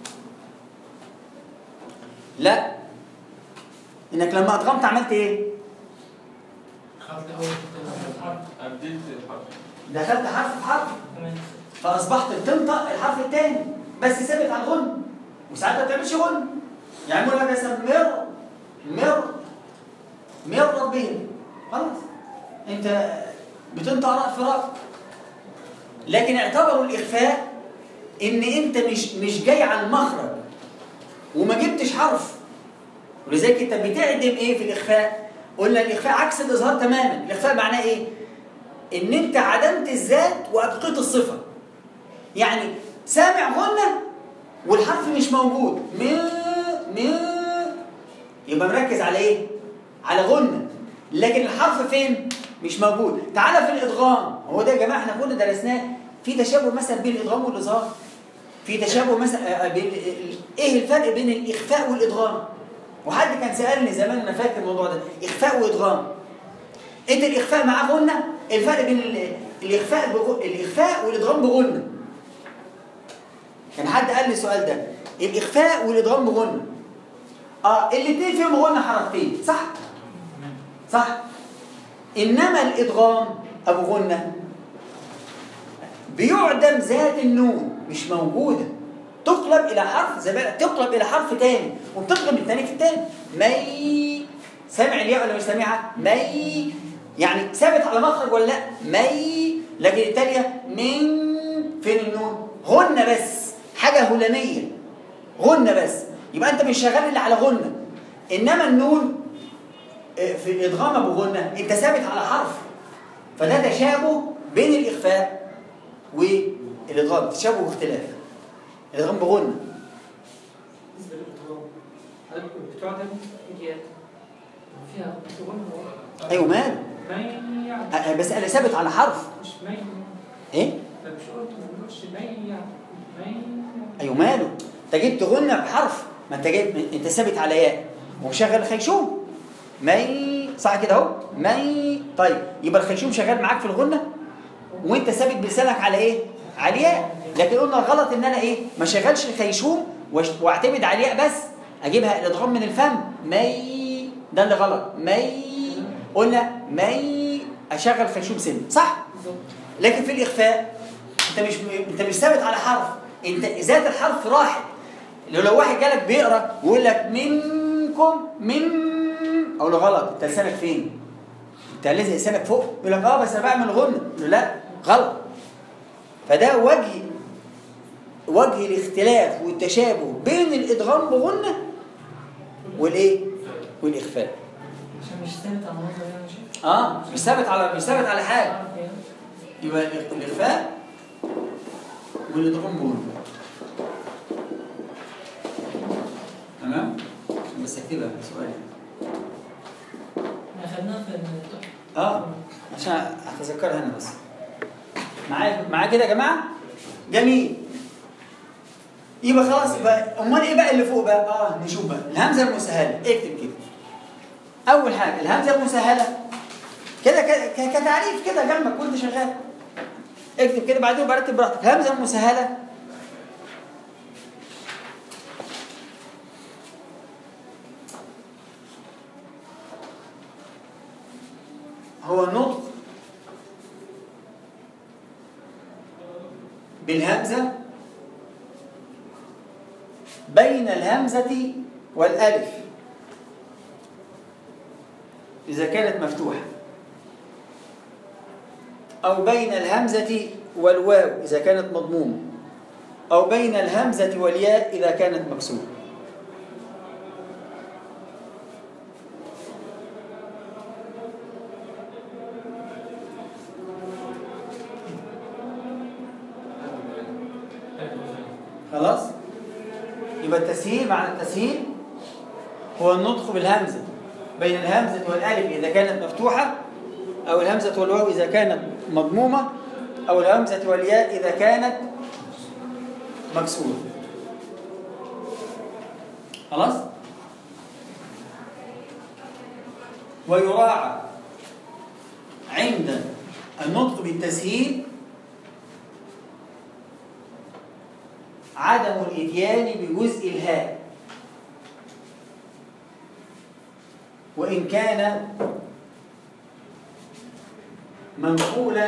Speaker 1: لا انك لما ادغمت عملت ايه
Speaker 2: أبدلت الحرف
Speaker 1: دخلت حرف في حرف
Speaker 3: تمام
Speaker 1: فاصبحت بتنطق الحرف الثاني بس ثابت على الغن وساعات ما بتعملش غن يعني يقول لك مثلا مر مر مر ربهم خلاص انت بتنطق راء في راء لكن اعتبروا الاخفاء ان انت مش مش جاي على المخرج وما جبتش حرف ولذلك انت بتعدم ايه في الاخفاء قلنا الاخفاء عكس الاظهار تماما الاخفاء معناه ايه ان انت عدمت الذات وابقيت الصفه يعني سامع غنة والحرف مش موجود م م يبقى مركز على ايه على غنة لكن الحرف فين مش موجود تعالى في الادغام هو ده يا جماعه احنا كنا درسناه في تشابه مثلا بين الادغام والاظهار في تشابه مثلا آه، بين ايه الفرق بين الاخفاء والادغام وحد كان سالني زمان انا فاكر الموضوع ده اخفاء وادغام انت الاخفاء معاه غنه الفرق بين ال- الاخفاء بغ... الاخفاء والادغام بغنه كان حد قال لي السؤال ده الاخفاء والادغام بغنه اه الاثنين فيهم غنه حركتين صح صح انما الادغام ابو غنه بيعدم ذات النون مش موجوده تقلب الى حرف زي ما تقلب الى حرف تاني وبتقلب الثاني في الثاني مي سامع الياء ولا مش سامعها مي يعني ثابت على مخرج ولا لا مي لكن التانية من فين النون غنة بس حاجة هلامية غنة بس يبقى انت مش شغال الا على غنة انما النون آه، في الادغام ابو غنة انت ثابت على حرف فده تشابه بين الاخفاء والادغام تشابه واختلاف الادغام بغنة
Speaker 5: بالنسبه للادغام هل بتعدم
Speaker 3: الياء فيها
Speaker 5: تغنى
Speaker 1: ايوه مال
Speaker 5: ما يعني
Speaker 1: آه، بس انا ثابت على حرف
Speaker 5: مش ما
Speaker 1: ايه
Speaker 5: طب مش قلت ما بنقولش ما يعني ما
Speaker 1: ايوه ماله انت جبت غنة بحرف ما انت جايب انت ثابت على ياء ومشغل الخيشوم مي صح كده اهو مي طيب يبقى الخيشوم شغال معاك في الغنة وانت ثابت بلسانك على ايه على الياء لكن قلنا الغلط ان انا ايه ما شغلش الخيشوم واش- واعتمد على الياء بس اجيبها الادغام من الفم مي ده اللي غلط مي قلنا مي اشغل خيشوم سن صح
Speaker 5: بالظبط
Speaker 1: لكن في الاخفاء انت مش انت مش ثابت على حرف انت ذات الحرف راحت لو لو واحد جالك بيقرا ويقول لك منكم من اقول له غلط انت لسانك فين؟ انت لازق لسانك فوق يقول لك اه بس انا بعمل غنه اقول له لا غلط فده وجه وجه الاختلاف والتشابه بين الادغام بغنه والايه؟ والاخفاء
Speaker 3: عشان مش ثابت على الموضوع يعني شيء
Speaker 1: اه مش ثابت على مش ثابت على حاجه
Speaker 3: عارف يعني
Speaker 1: يبقى الإخ- الإخفاء والإدغام بغنى تمام؟ عشان بس اكتبها سؤال
Speaker 3: احنا خدناها في التحفة
Speaker 1: اه عشان اتذكرها انا بس معايا معايا كده يا جماعه جميل يبقى خلاص يبقى امال ايه بقى اللي فوق بقى اه نشوف بقى الهمزه المسهله اكتب كده اول حاجه الهمزه المسهله كده ك- ك- كتعريف كده جنبك وانت شغال اكتب كده بعدين برتب براحتك الهمزه المسهله هو نطق بالهمزة بين الهمزة والألف إذا كانت مفتوحة أو بين الهمزة والواو إذا كانت مضمومة أو بين الهمزة والياء إذا كانت مكسورة خلاص يبقى التسهيل معنى التسهيل هو النطق بالهمزة بين الهمزة والألف إذا كانت مفتوحة أو الهمزة والواو إذا كانت مضمومة أو الهمزة والياء إذا كانت مكسورة خلاص ويراعى عند النطق بالتسهيل عدم الاتيان بجزء الهاء وإن كان منقولا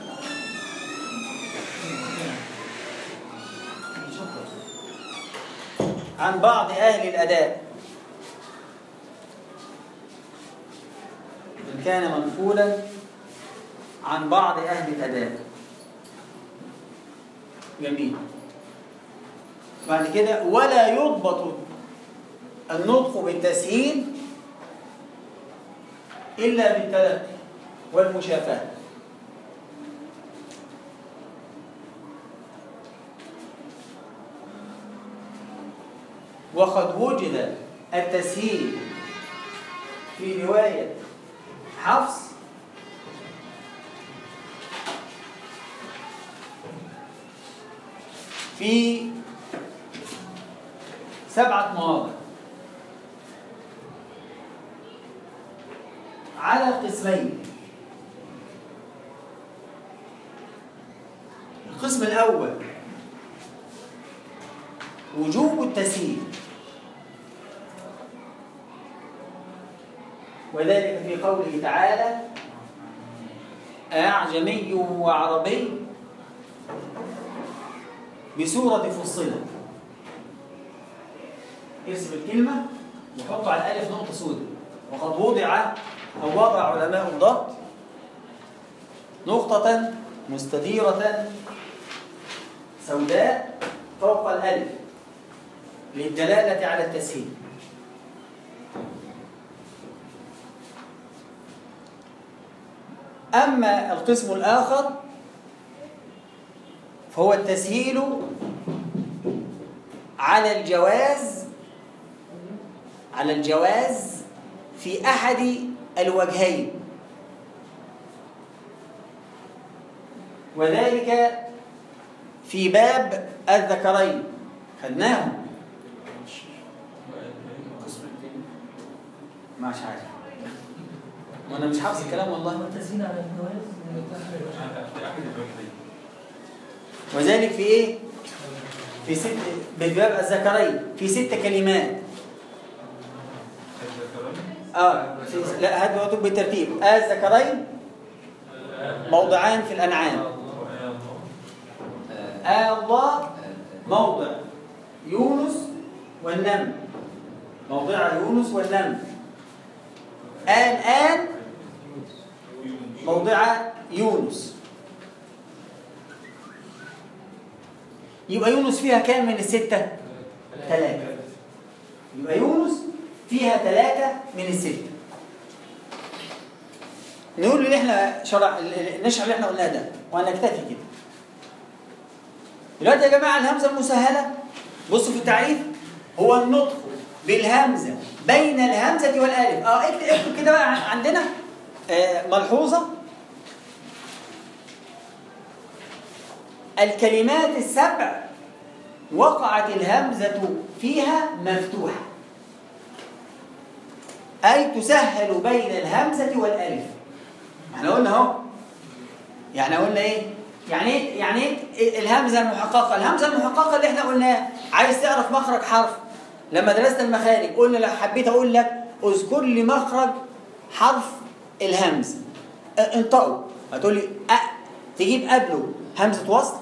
Speaker 1: عن بعض أهل الأداء إن كان منقولا عن بعض أهل الأداء جميل بعد كده ولا يضبط النطق بالتسهيل إلا بالتلقي والمشافهة وقد وجد التسهيل في رواية حفص في سبعة مواضع على قسمين القسم الأول وجوب التسهيل وذلك في قوله تعالى أعجمي وعربي بسورة فصلت ارسم الكلمة وحط على الألف نقطة سوداء وقد وضع أو وضع علماء الضبط نقطة مستديرة سوداء فوق الألف للدلالة على التسهيل أما القسم الآخر فهو التسهيل على الجواز على الجواز في أحد الوجهين وذلك في باب الذكرين خدناهم مش عارف وانا مش حافظ الكلام والله
Speaker 3: والتسهيل على الجواز
Speaker 1: وذلك في ايه في ست بباب الذكرين في ست كلمات اه في لا هات بقى بالترتيب الذكرين موضعان في الانعام آه الله موضع يونس والنمل موضع يونس والنمل آن آن موضع يونس يبقى يونس فيها كام من الستة؟ ثلاثة يبقى يونس فيها ثلاثة من الستة نقول اللي احنا شرع نشرح اللي احنا قلناه ده وهنكتفي كده دلوقتي يا جماعة الهمزة المسهلة بصوا في التعريف هو النطق بالهمزة بين الهمزة والألف اه اكتب اكتب كده بقى عندنا آه ملحوظة الكلمات السبع وقعت الهمزة فيها مفتوحة أي تسهل بين الهمزة والألف احنا قلنا اهو يعني قلنا ايه يعني ايه يعني ايه الهمزه المحققه الهمزه المحققه اللي احنا قلناها عايز تعرف مخرج حرف لما درسنا المخارج قلنا لو حبيت اقول لك اذكر لي مخرج حرف الهمز اه انطقه هتقول لي أ تجيب قبله همزه وصل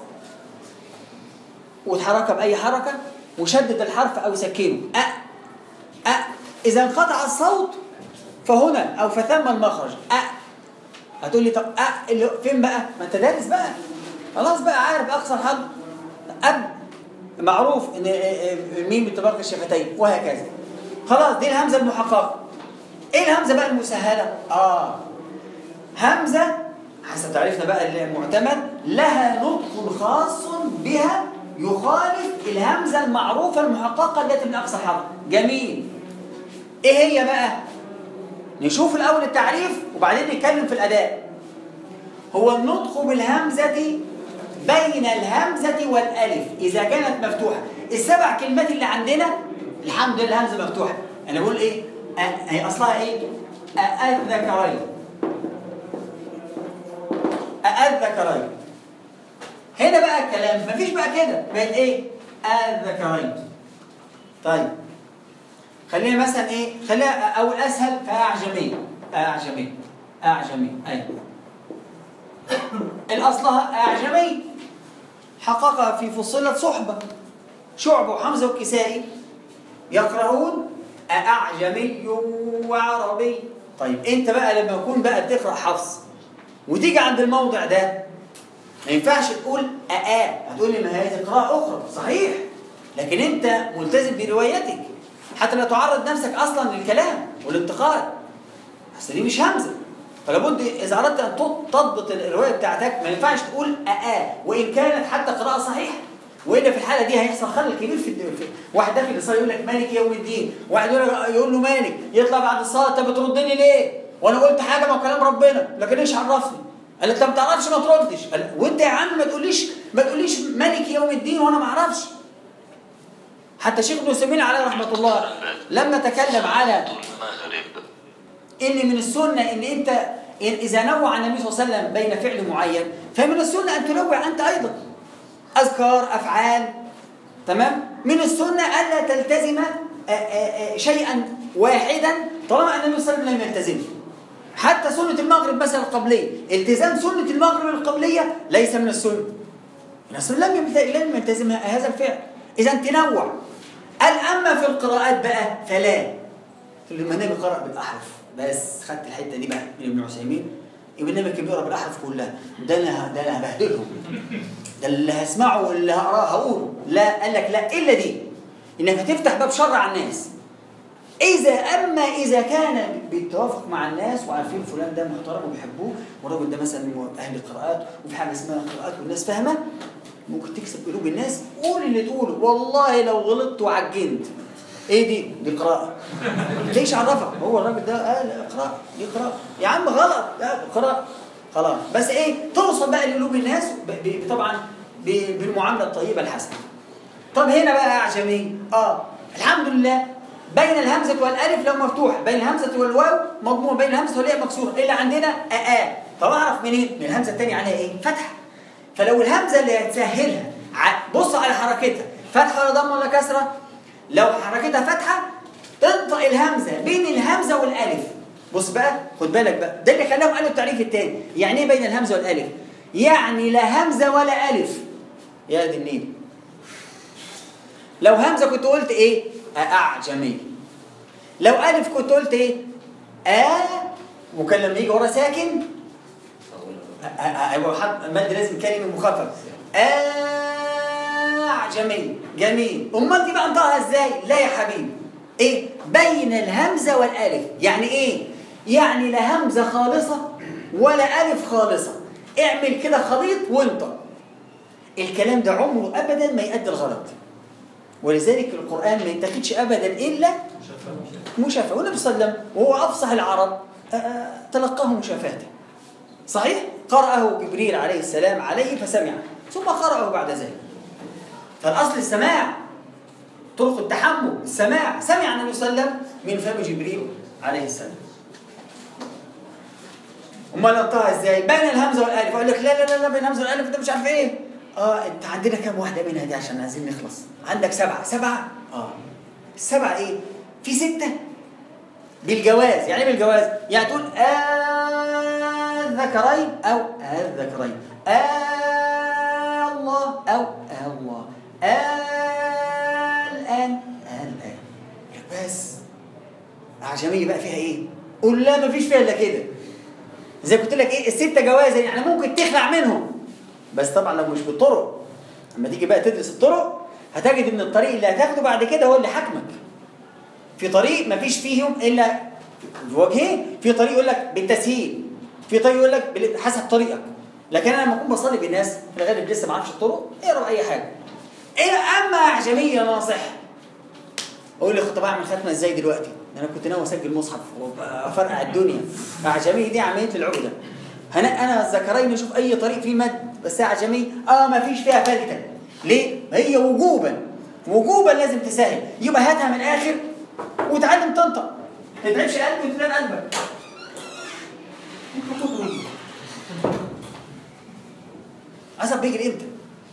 Speaker 1: وتحركها باي حركه وشدد الحرف او سكنه أ أ اذا انقطع الصوت فهنا او فثم المخرج أ هتقول لي طب أ اللي فين بقى؟ ما انت دارس بقى خلاص بقى عارف اقصى الحد اب معروف ان الميم بتبارك الشفتين وهكذا خلاص دي الهمزه المحققه ايه الهمزه بقى المسهله؟ اه همزه حسب تعريفنا بقى المعتمد لها نطق خاص بها يخالف الهمزه المعروفه المحققه التي من اقصى الحرف جميل ايه هي بقى؟ نشوف الأول التعريف وبعدين نتكلم في الأداء هو النطق بالهمزة بين الهمزة والألف إذا كانت مفتوحة السبع كلمات اللي عندنا الحمد لله الهمزة مفتوحة أنا بقول إيه أ- هي أصلها إيه أذكرين أذكرين هنا بقى الكلام مفيش بقى كده بقت إيه أذكرين طيب خلينا مثلا ايه خلينا اول اسهل فاعجمي اعجمي اعجمي اي الاصلها اعجمي حققها في فصلت صحبه شعبه وحمزه والكسائي يقرؤون اعجمي وعربي طيب انت بقى لما يكون بقى بتقرا حفص وتيجي عند الموضع ده ما ينفعش تقول أآ هتقول لي ما هذه قراءة أخرى صحيح لكن أنت ملتزم بروايتك حتى لا تعرض نفسك اصلا للكلام والانتقاد بس دي مش همزه فلابد اذا اردت ان تضبط الروايه بتاعتك ما ينفعش تقول أآ وان كانت حتى قراءه صحيحه والا في الحاله دي هيحصل خلل كبير في, في واحد داخل يصلي يقول لك مالك يوم الدين واحد يقول, يقول له مالك يطلع بعد الصلاه انت بتردني ليه وانا قلت حاجه ما كلام ربنا لكن ايش عرفني قال انت ما تعرفش ما تردش قال وانت يا عم ما تقوليش ما تقوليش مالك يوم الدين وانا ما اعرفش حتى شيخ ابن سيمين عليه رحمه الله لما تكلم على ان من السنه ان انت إن اذا نوع النبي صلى الله عليه وسلم بين فعل معين فمن السنه ان تنوع انت ايضا اذكار افعال تمام من السنة ألا تلتزم آه، آه، آه، شيئا واحدا طالما أن النبي صلى الله عليه وسلم لم يلتزمه حتى سنة المغرب مثلا القبلية التزام سنة المغرب القبلية ليس من السنة الرسول لم يمت- لم يلتزم هذا الفعل إذا تنوع قال أما في القراءات بقى فلا تقول لي ما النبي قرأ بالأحرف بس خدت الحتة دي بقى من ابن عثيمين يبقى النبي كان بيقرأ بالأحرف كلها ده أنا ده أنا هبهدلهم ده اللي هسمعه واللي هقراه هقوله لا قال لك لا إلا دي إنك هتفتح باب شر على الناس إذا أما إذا كان بيتوافق مع الناس وعارفين فلان ده محترم وبيحبوه والراجل ده مثلا أهل القراءات وفي حاجة اسمها قراءات والناس فاهمة ممكن تكسب قلوب الناس قول اللي تقوله والله لو غلطت وعجنت ايه دي؟ دي قراءة ليش عرفك؟ هو الراجل ده قال قراءة دي قراءة يا عم غلط لا قراءة خلاص بس ايه توصل بقى لقلوب الناس ب- ب- طبعا ب- بالمعاملة الطيبة الحسنة طب هنا بقى اعجمي اه الحمد لله بين الهمزة والألف لو مفتوحة بين الهمزة والواو مضمومة بين الهمزة والياء مكسورة اللي عندنا آآ طب أعرف منين؟ من الهمزة الثانية عليها إيه؟ فتحة فلو الهمزة اللي هتسهلها ع- بص على حركتها فتحة ولا ضم ولا كسرة لو حركتها فتحة تنطق الهمزة بين الهمزة والألف بص بقى خد بالك بقى ده اللي خلاهم قالوا التعريف الثاني يعني ايه بين الهمزة والألف؟ يعني لا همزة ولا ألف يا دي النيل لو همزة كنت قلت ايه أعجمي لو ألف كنت قلت ايه آ وكان لما يجي ورا ساكن أ- أ- ايوه حد مد لازم كلمة مخفف أعجمي جميل أمال دي بقى انطقها ازاي لا يا حبيبي ايه بين الهمزة والألف يعني ايه يعني لا همزة خالصة ولا ألف خالصة اعمل كده خليط وانطق الكلام ده عمره أبدا ما يؤدي الغرض ولذلك القرآن ما يتخذش أبدا إلا مشافهة والنبي صلى الله عليه وسلم وهو أفصح العرب آه، آه، تلقاه مشافهته صحيح؟ قرأه جبريل عليه السلام عليه فسمعه ثم قرأه بعد ذلك فالأصل السماع طرق التحمل السماع سمع النبي صلى الله عليه وسلم من فم جبريل عليه السلام امال انطقها ازاي بين الهمزه والالف اقول لك لا لا لا لا بين الهمزه والالف ده مش عارف ايه اه انت عندنا كام واحده منها دي عشان عايزين نخلص عندك سبعه سبعه اه السبعه ايه في سته بالجواز يعني ايه بالجواز يعني تقول الذكرين او الذكرين الله او الله الان الان بس عجمية بقى فيها ايه قول لا مفيش فيها الا كده زي قلت لك ايه الستة جوازا يعني ممكن تخلع منهم بس طبعا لو مش بالطرق اما تيجي بقى تدرس الطرق هتجد ان الطريق اللي هتاخده بعد كده هو اللي حاكمك في طريق مفيش فيهم الا في وجهين في طريق يقول لك بالتسهيل في طريق يقول لك بال- حسب طريقك لكن انا لما اكون بصلي بالناس في الغالب لسه ما اعرفش الطرق اقرا اي حاجه إيه اما اعجميه ناصح اقول لي كنت بعمل ختمه ازاي دلوقتي ده انا كنت ناوي اسجل مصحف وافرقع الدنيا اعجميه دي عمليه العقده هنا انا الذكرين اشوف اي طريق فيه مد بس اعجميه اه ما فيش فيها فلتة ليه هي وجوبا وجوبا لازم تسهل يبقى هاتها من الاخر وتعلم تنطق ما تتعبش قلبي وتنام قلبك عصب بيجري امتى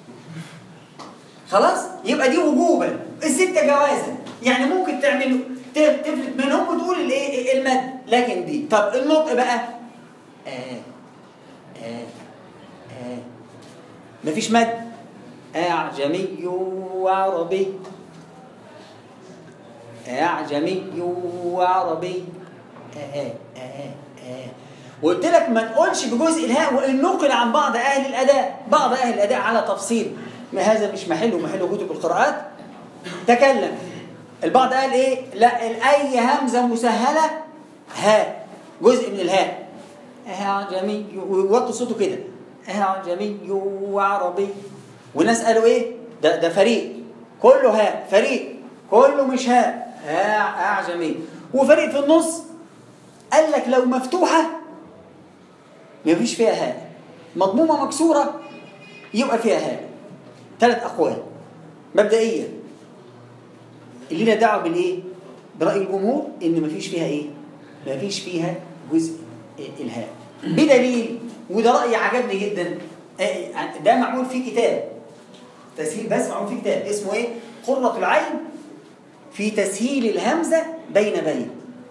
Speaker 1: خلاص يبقى دي وجوبا الستة جوازا يعني ممكن تعمل ت- تفلت منهم وتقول الايه المد لكن دي طب النطق بقى آه آه آه مفيش مد أعجمي وعربي أعجمي وعربي آه آه آه آه. وقلت لك ما نقولش بجزء الهاء وان نقل عن بعض اهل الاداء بعض اهل الاداء على تفصيل ما هذا مش محله محله كتب القراءات تكلم البعض قال ايه لا اي همزه مسهله هاء جزء من الهاء اعجمي ووطوا صوته كده اعجمي وعربي والناس قالوا ايه ده ده فريق كله هاء فريق كله مش هاء هاء اعجمي وفريق في النص قال لك لو مفتوحه مفيش فيها هاء مضمومه مكسوره يبقى فيها هاء ثلاث اقوال مبدئيا اللي لنا دعوه بالايه براي الجمهور ان مفيش فيها ايه مفيش فيها جزء الهاء بدليل وده راي عجبني جدا آه، ده معمول فيه كتاب تسهيل بس معروف في كتاب اسمه ايه قرة العين في تسهيل الهمزة بين بين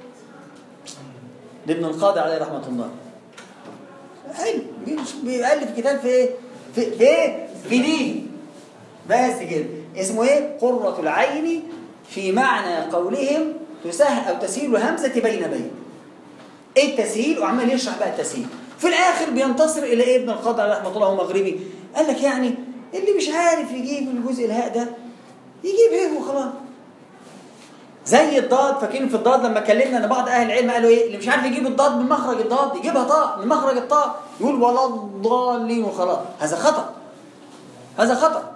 Speaker 1: لابن القاضي عليه رحمة الله حلو بيش- بيألف كتاب في ايه في في ايه في دي بس كده اسمه ايه قرة العين في معنى قولهم تسهل او تسهيل الهمزة بين بين ايه التسهيل وعمال يشرح بقى التسهيل في الاخر بينتصر الى ايه ابن القاضي عليه رحمه الله هو مغربي قال لك يعني اللي مش عارف يجيب الجزء الهاء ده يجيب هيك وخلاص زي الضاد فاكرين في الضاد لما اتكلمنا ان بعض اهل العلم قالوا ايه اللي مش عارف يجيب الضاد من مخرج الضاد يجيبها طاء من مخرج الطاء يقول ولا الضالين وخلاص هذا خطا هذا خطا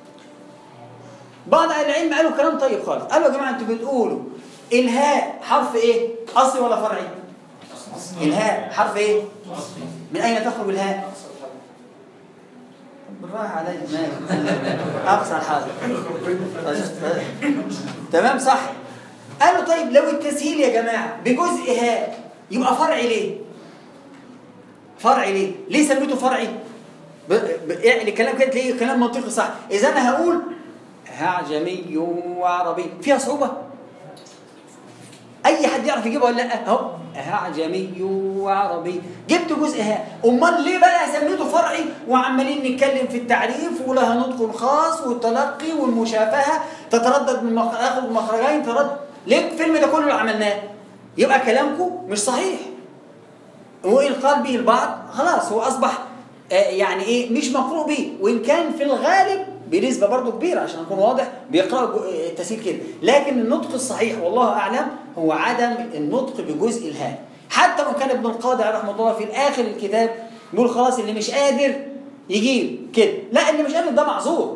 Speaker 1: بعض اهل العلم قالوا كلام طيب خالص قالوا يا جماعه انتوا بتقولوا الهاء حرف ايه اصلي ولا فرعي الهاء حرف ايه من اين تخرج الهاء بالراحه علي مالك اقصى الحاجه تمام صح قالوا طيب لو التسهيل يا جماعه بجزء هاء يبقى فرعي ليه فرعي ليه ليه سميته فرعي ب... ب... يعني الكلام كده تلاقيه كلام منطقي صح اذا انا هقول اعجمي وعربي فيها صعوبه اي حد يعرف يجيبها ولا لا اهو اعجمي وعربي جبت جزء ها امال ليه بقى سميته فرعي وعمالين نتكلم في التعريف ولها نطق خاص والتلقي والمشافهه تتردد من مخرج اخذ مخرجين تردد ليه الفيلم ده كله اللي عملناه يبقى كلامكم مش صحيح وإن قال به البعض خلاص هو أصبح آه، يعني إيه مش مقروء به وإن كان في الغالب بنسبة برضه كبيرة عشان أكون واضح بيقرأوا جو- آه، التسهيل كده لكن النطق الصحيح والله أعلم هو عدم النطق بجزء الهاء حتى وإن كان ابن القاضي عليه رحمه الله في الآخر الكتاب بيقول خلاص اللي مش قادر يجيب كده لا اللي مش قادر ده معذور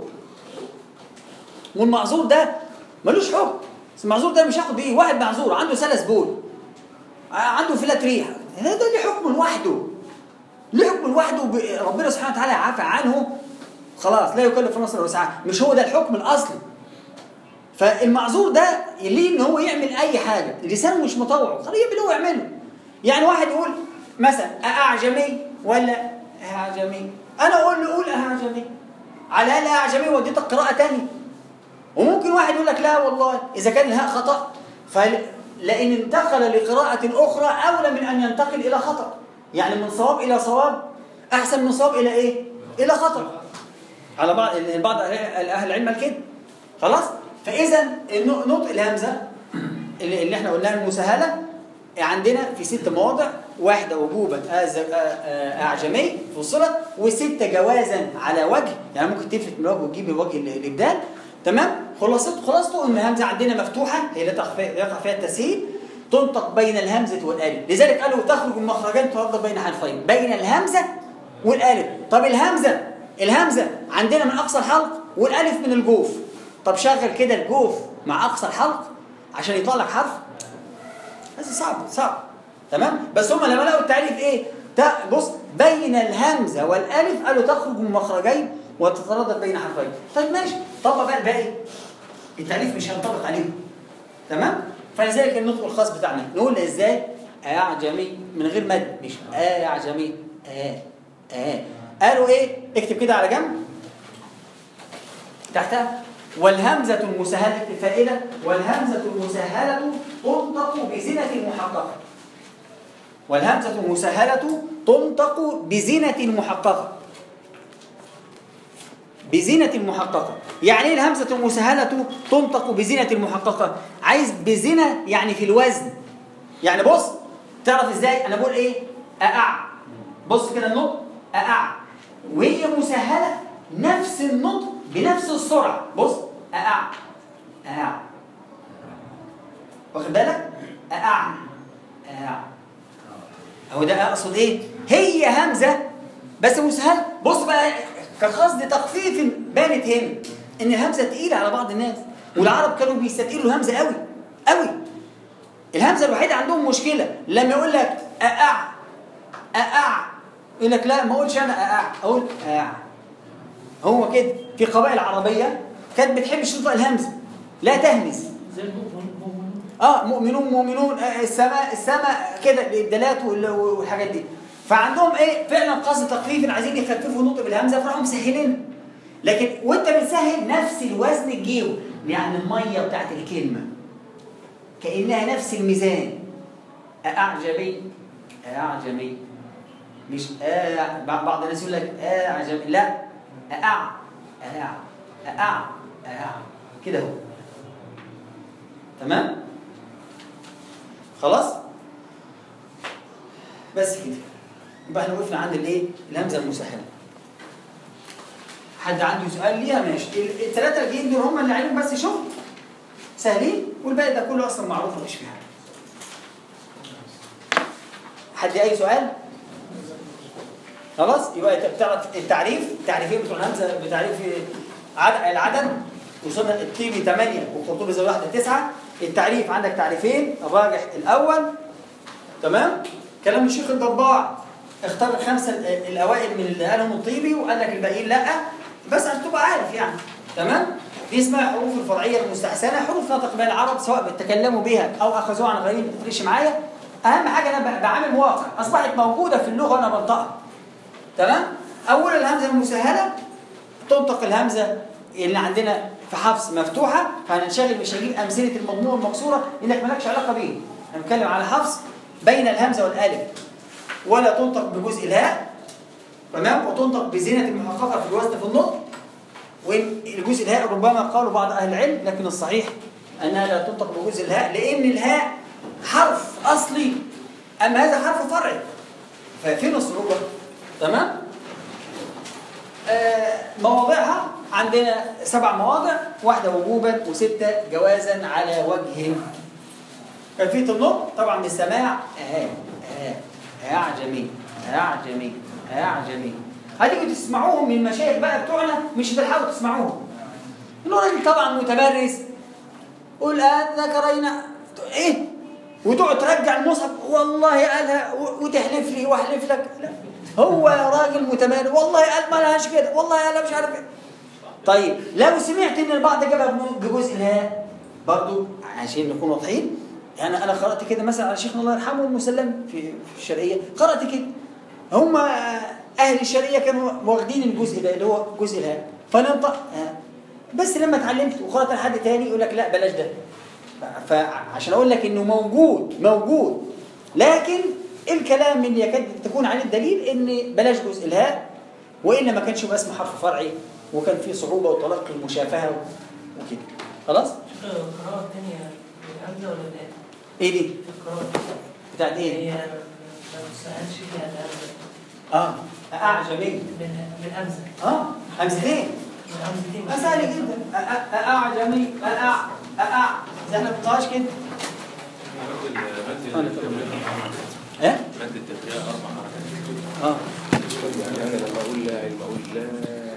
Speaker 1: والمعذور ده ملوش حكم بس المعذور ده مش هياخد بايه واحد معذور عنده سلس بول عنده فلات ريح هذا ليه حكم لوحده ليه حكم لوحده ب- ربنا سبحانه وتعالى عافى عنه خلاص لا يكلف نفسا الا وسعها مش هو ده الحكم الاصلي فالمعذور ده ليه ان هو يعمل اي حاجه لسانه مش مطوعه خليه يعمل اللي هو يعمله يعني واحد يقول مثلا اعجمي ولا اعجمي انا اقول له قول اعجمي على الاقل اعجمي وديتك قراءه ثانيه وممكن واحد يقول لك لا والله إذا كان الهاء خطأ فلئن انتقل لقراءة أخرى أولى من أن ينتقل إلى خطأ يعني من صواب إلى صواب أحسن من صواب إلى إيه؟ إلى خطأ على بعض بعض أهل أهل العلم قال كده خلاص فإذا النو- نطق الهمزة اللي اللي احنا قلناها المسهلة عندنا في ست مواضع واحدة وجوبا آز- آ- آ- أعجمي فصلت وستة جوازا على وجه يعني ممكن تفلت من وجه وتجيب الوجه ال- الإبدال تمام خلاصته خلاصته ان الهمزة عندنا مفتوحة هي لا تخفى يقع فيها التسهيل تنطق بين الهمزة والألف لذلك قالوا تخرج من مخرجين تردد بين حرفين بين الهمزة والألف طب الهمزة الهمزة عندنا من أقصى الحلق والألف من الجوف طب شغل كده الجوف مع أقصى الحلق عشان يطلع لك حرف هذا صعب صعب تمام بس هم لما لقوا التعريف ايه تا- بص بين الهمزه والالف قالوا تخرج من مخرجين وتتردد بين حرفين طيب ماشي طبق بقى الباقي التعريف مش هينطبق عليهم تمام فلذلك النطق الخاص بتاعنا نقول ازاي اعجمي من غير مد مش اعجمي اه اه قالوا ايه اكتب كده على جنب تحتها والهمزة المسهلة الفائدة والهمزة المسهلة تنطق بزنة محققة والهمزة المسهلة تنطق بزنة محققة بزنة محققة يعني ايه الهمزة المسهلة تنطق بزنة محققة عايز بزنة يعني في الوزن يعني بص تعرف ازاي انا بقول ايه اقع بص كده النطق اقع وهي مسهلة نفس النطق بنفس السرعة بص اقع اقع واخد بالك اقع اقع هو ده اقصد ايه هي همزة بس مسهلة بص بقى كقصد تخفيف بانت هنا ان الهمزة تقيلة على بعض الناس والعرب كانوا بيستثقلوا الهمزة قوي قوي الهمزة الوحيدة عندهم مشكلة لما يقول لك أقع أقع يقول لك لا ما أقولش أنا أقع أقول أقع هو كده في قبائل عربية كانت بتحبش تنطق الهمزة لا تهمس
Speaker 3: زي المؤمن مؤمن
Speaker 1: اه مؤمنون مؤمنون آه السماء السماء كده الابدالات وال- والحاجات دي فعندهم ايه فعلا قصد تخفيف عايزين يخففوا النطق بالهمزه فراحوا مسهلين لكن وانت بتسهل نفس الوزن تجيبه يعني الميه بتاعت الكلمه كانها نفس الميزان اعجمي اعجمي مش آه بعض الناس يقول لك اعجمي لا أع أع أع أع كده هو تمام خلاص بس كده يبقى احنا وقفنا عند الايه الهمزه المسهله حد عنده سؤال ليها ماشي ال- الثلاثه الجايين دول هم اللي عليهم بس شغل سهلين والباقي ده كله اصلا معروف مفيش فيه حاجه حد اي سؤال خلاص يبقى انت بتعرف التعريف تعريفين بتوع الهمزه بتعريف عد- العدد وصلنا التيبي 8 والقرطبي زي واحده 9 التعريف عندك تعريفين الراجح الاول تمام كلام الشيخ الضباع اختار الخمسه ال- الاوائل من اللي قالهم الطيبي وقال لك الباقيين لا بس عشان تبقى عارف يعني تمام دي اسمها حروف الفرعيه المستحسنه حروف نطق بها العرب سواء بيتكلموا بها او اخذوها عن غيرهم ما تفرقش معايا اهم حاجه انا ب- بعامل مواقع اصبحت موجوده في اللغه وانا بنطقها تمام اول الهمزه المسهله تنطق الهمزه اللي عندنا في حفص مفتوحه فهننشغل مش هجيب امثله المضمون المكسوره لانك مالكش علاقه بيه انا بتكلم على حفص بين الهمزه والالف ولا تنطق بجزء الهاء تمام وتنطق بزينه المحققه في الوزن في النطق والجزء الهاء ربما قالوا بعض اهل العلم لكن الصحيح انها لا تنطق بجزء الهاء لان الهاء حرف اصلي اما هذا حرف فرعي ففين الصعوبه تمام آه، مواضعها عندنا سبع مواضع واحدة وجوبا وستة جوازا على وجه كيفية النطق طبعا بالسماع آه آه أعجمي أعجمي أعجمي هتيجوا تسمعوهم من المشايخ بقى بتوعنا مش هتلحقوا تسمعوهم إنه راجل طبعا متمرس قول آه ذكرينا إيه وتقعد ترجع المصحف والله قالها و- وتحلف لي واحلف لك لا هو يا راجل متمرس والله قال ما لهاش كده والله قال مش عارف ايه طيب لو سمعت ان البعض جابها بجزء الهاء برضو عشان نكون واضحين يعني انا قرات كده مثلا على شيخنا الله يرحمه المسلم في في الشرقيه قرات كده هم اهل الشرقيه كانوا واخدين الجزء ده اللي هو جزء الهاء فننطق آه. بس لما اتعلمت وقرات لحد تاني يقول لك لا بلاش ده فعشان اقول لك انه موجود موجود لكن الكلام اللي يكاد تكون عليه الدليل ان بلاش جزء الهاء والا ما كانش يبقى اسمه حرف فرعي وكان فيه صعوبه وتلقي المشافهه وكده خلاص
Speaker 3: شوف القراءة التانية بالهمزة ولا بالآية؟
Speaker 1: ايه دي
Speaker 3: القراءة
Speaker 1: بتاعت ايه
Speaker 3: هي ما تسهلش فيها الهمزة
Speaker 1: اه اعجمي
Speaker 3: بالها- بالهمزة
Speaker 1: اه همزتين
Speaker 3: بالهمزتين
Speaker 1: آه، سهل جدا أ- أ- اعجمي أأع أأع زي احنا ما بنطقهاش كده
Speaker 2: مد مد التفريع
Speaker 1: ايه
Speaker 2: مد التفريع اربع حركات
Speaker 1: اه
Speaker 6: يعني انا لما اقول لا لما اقول لا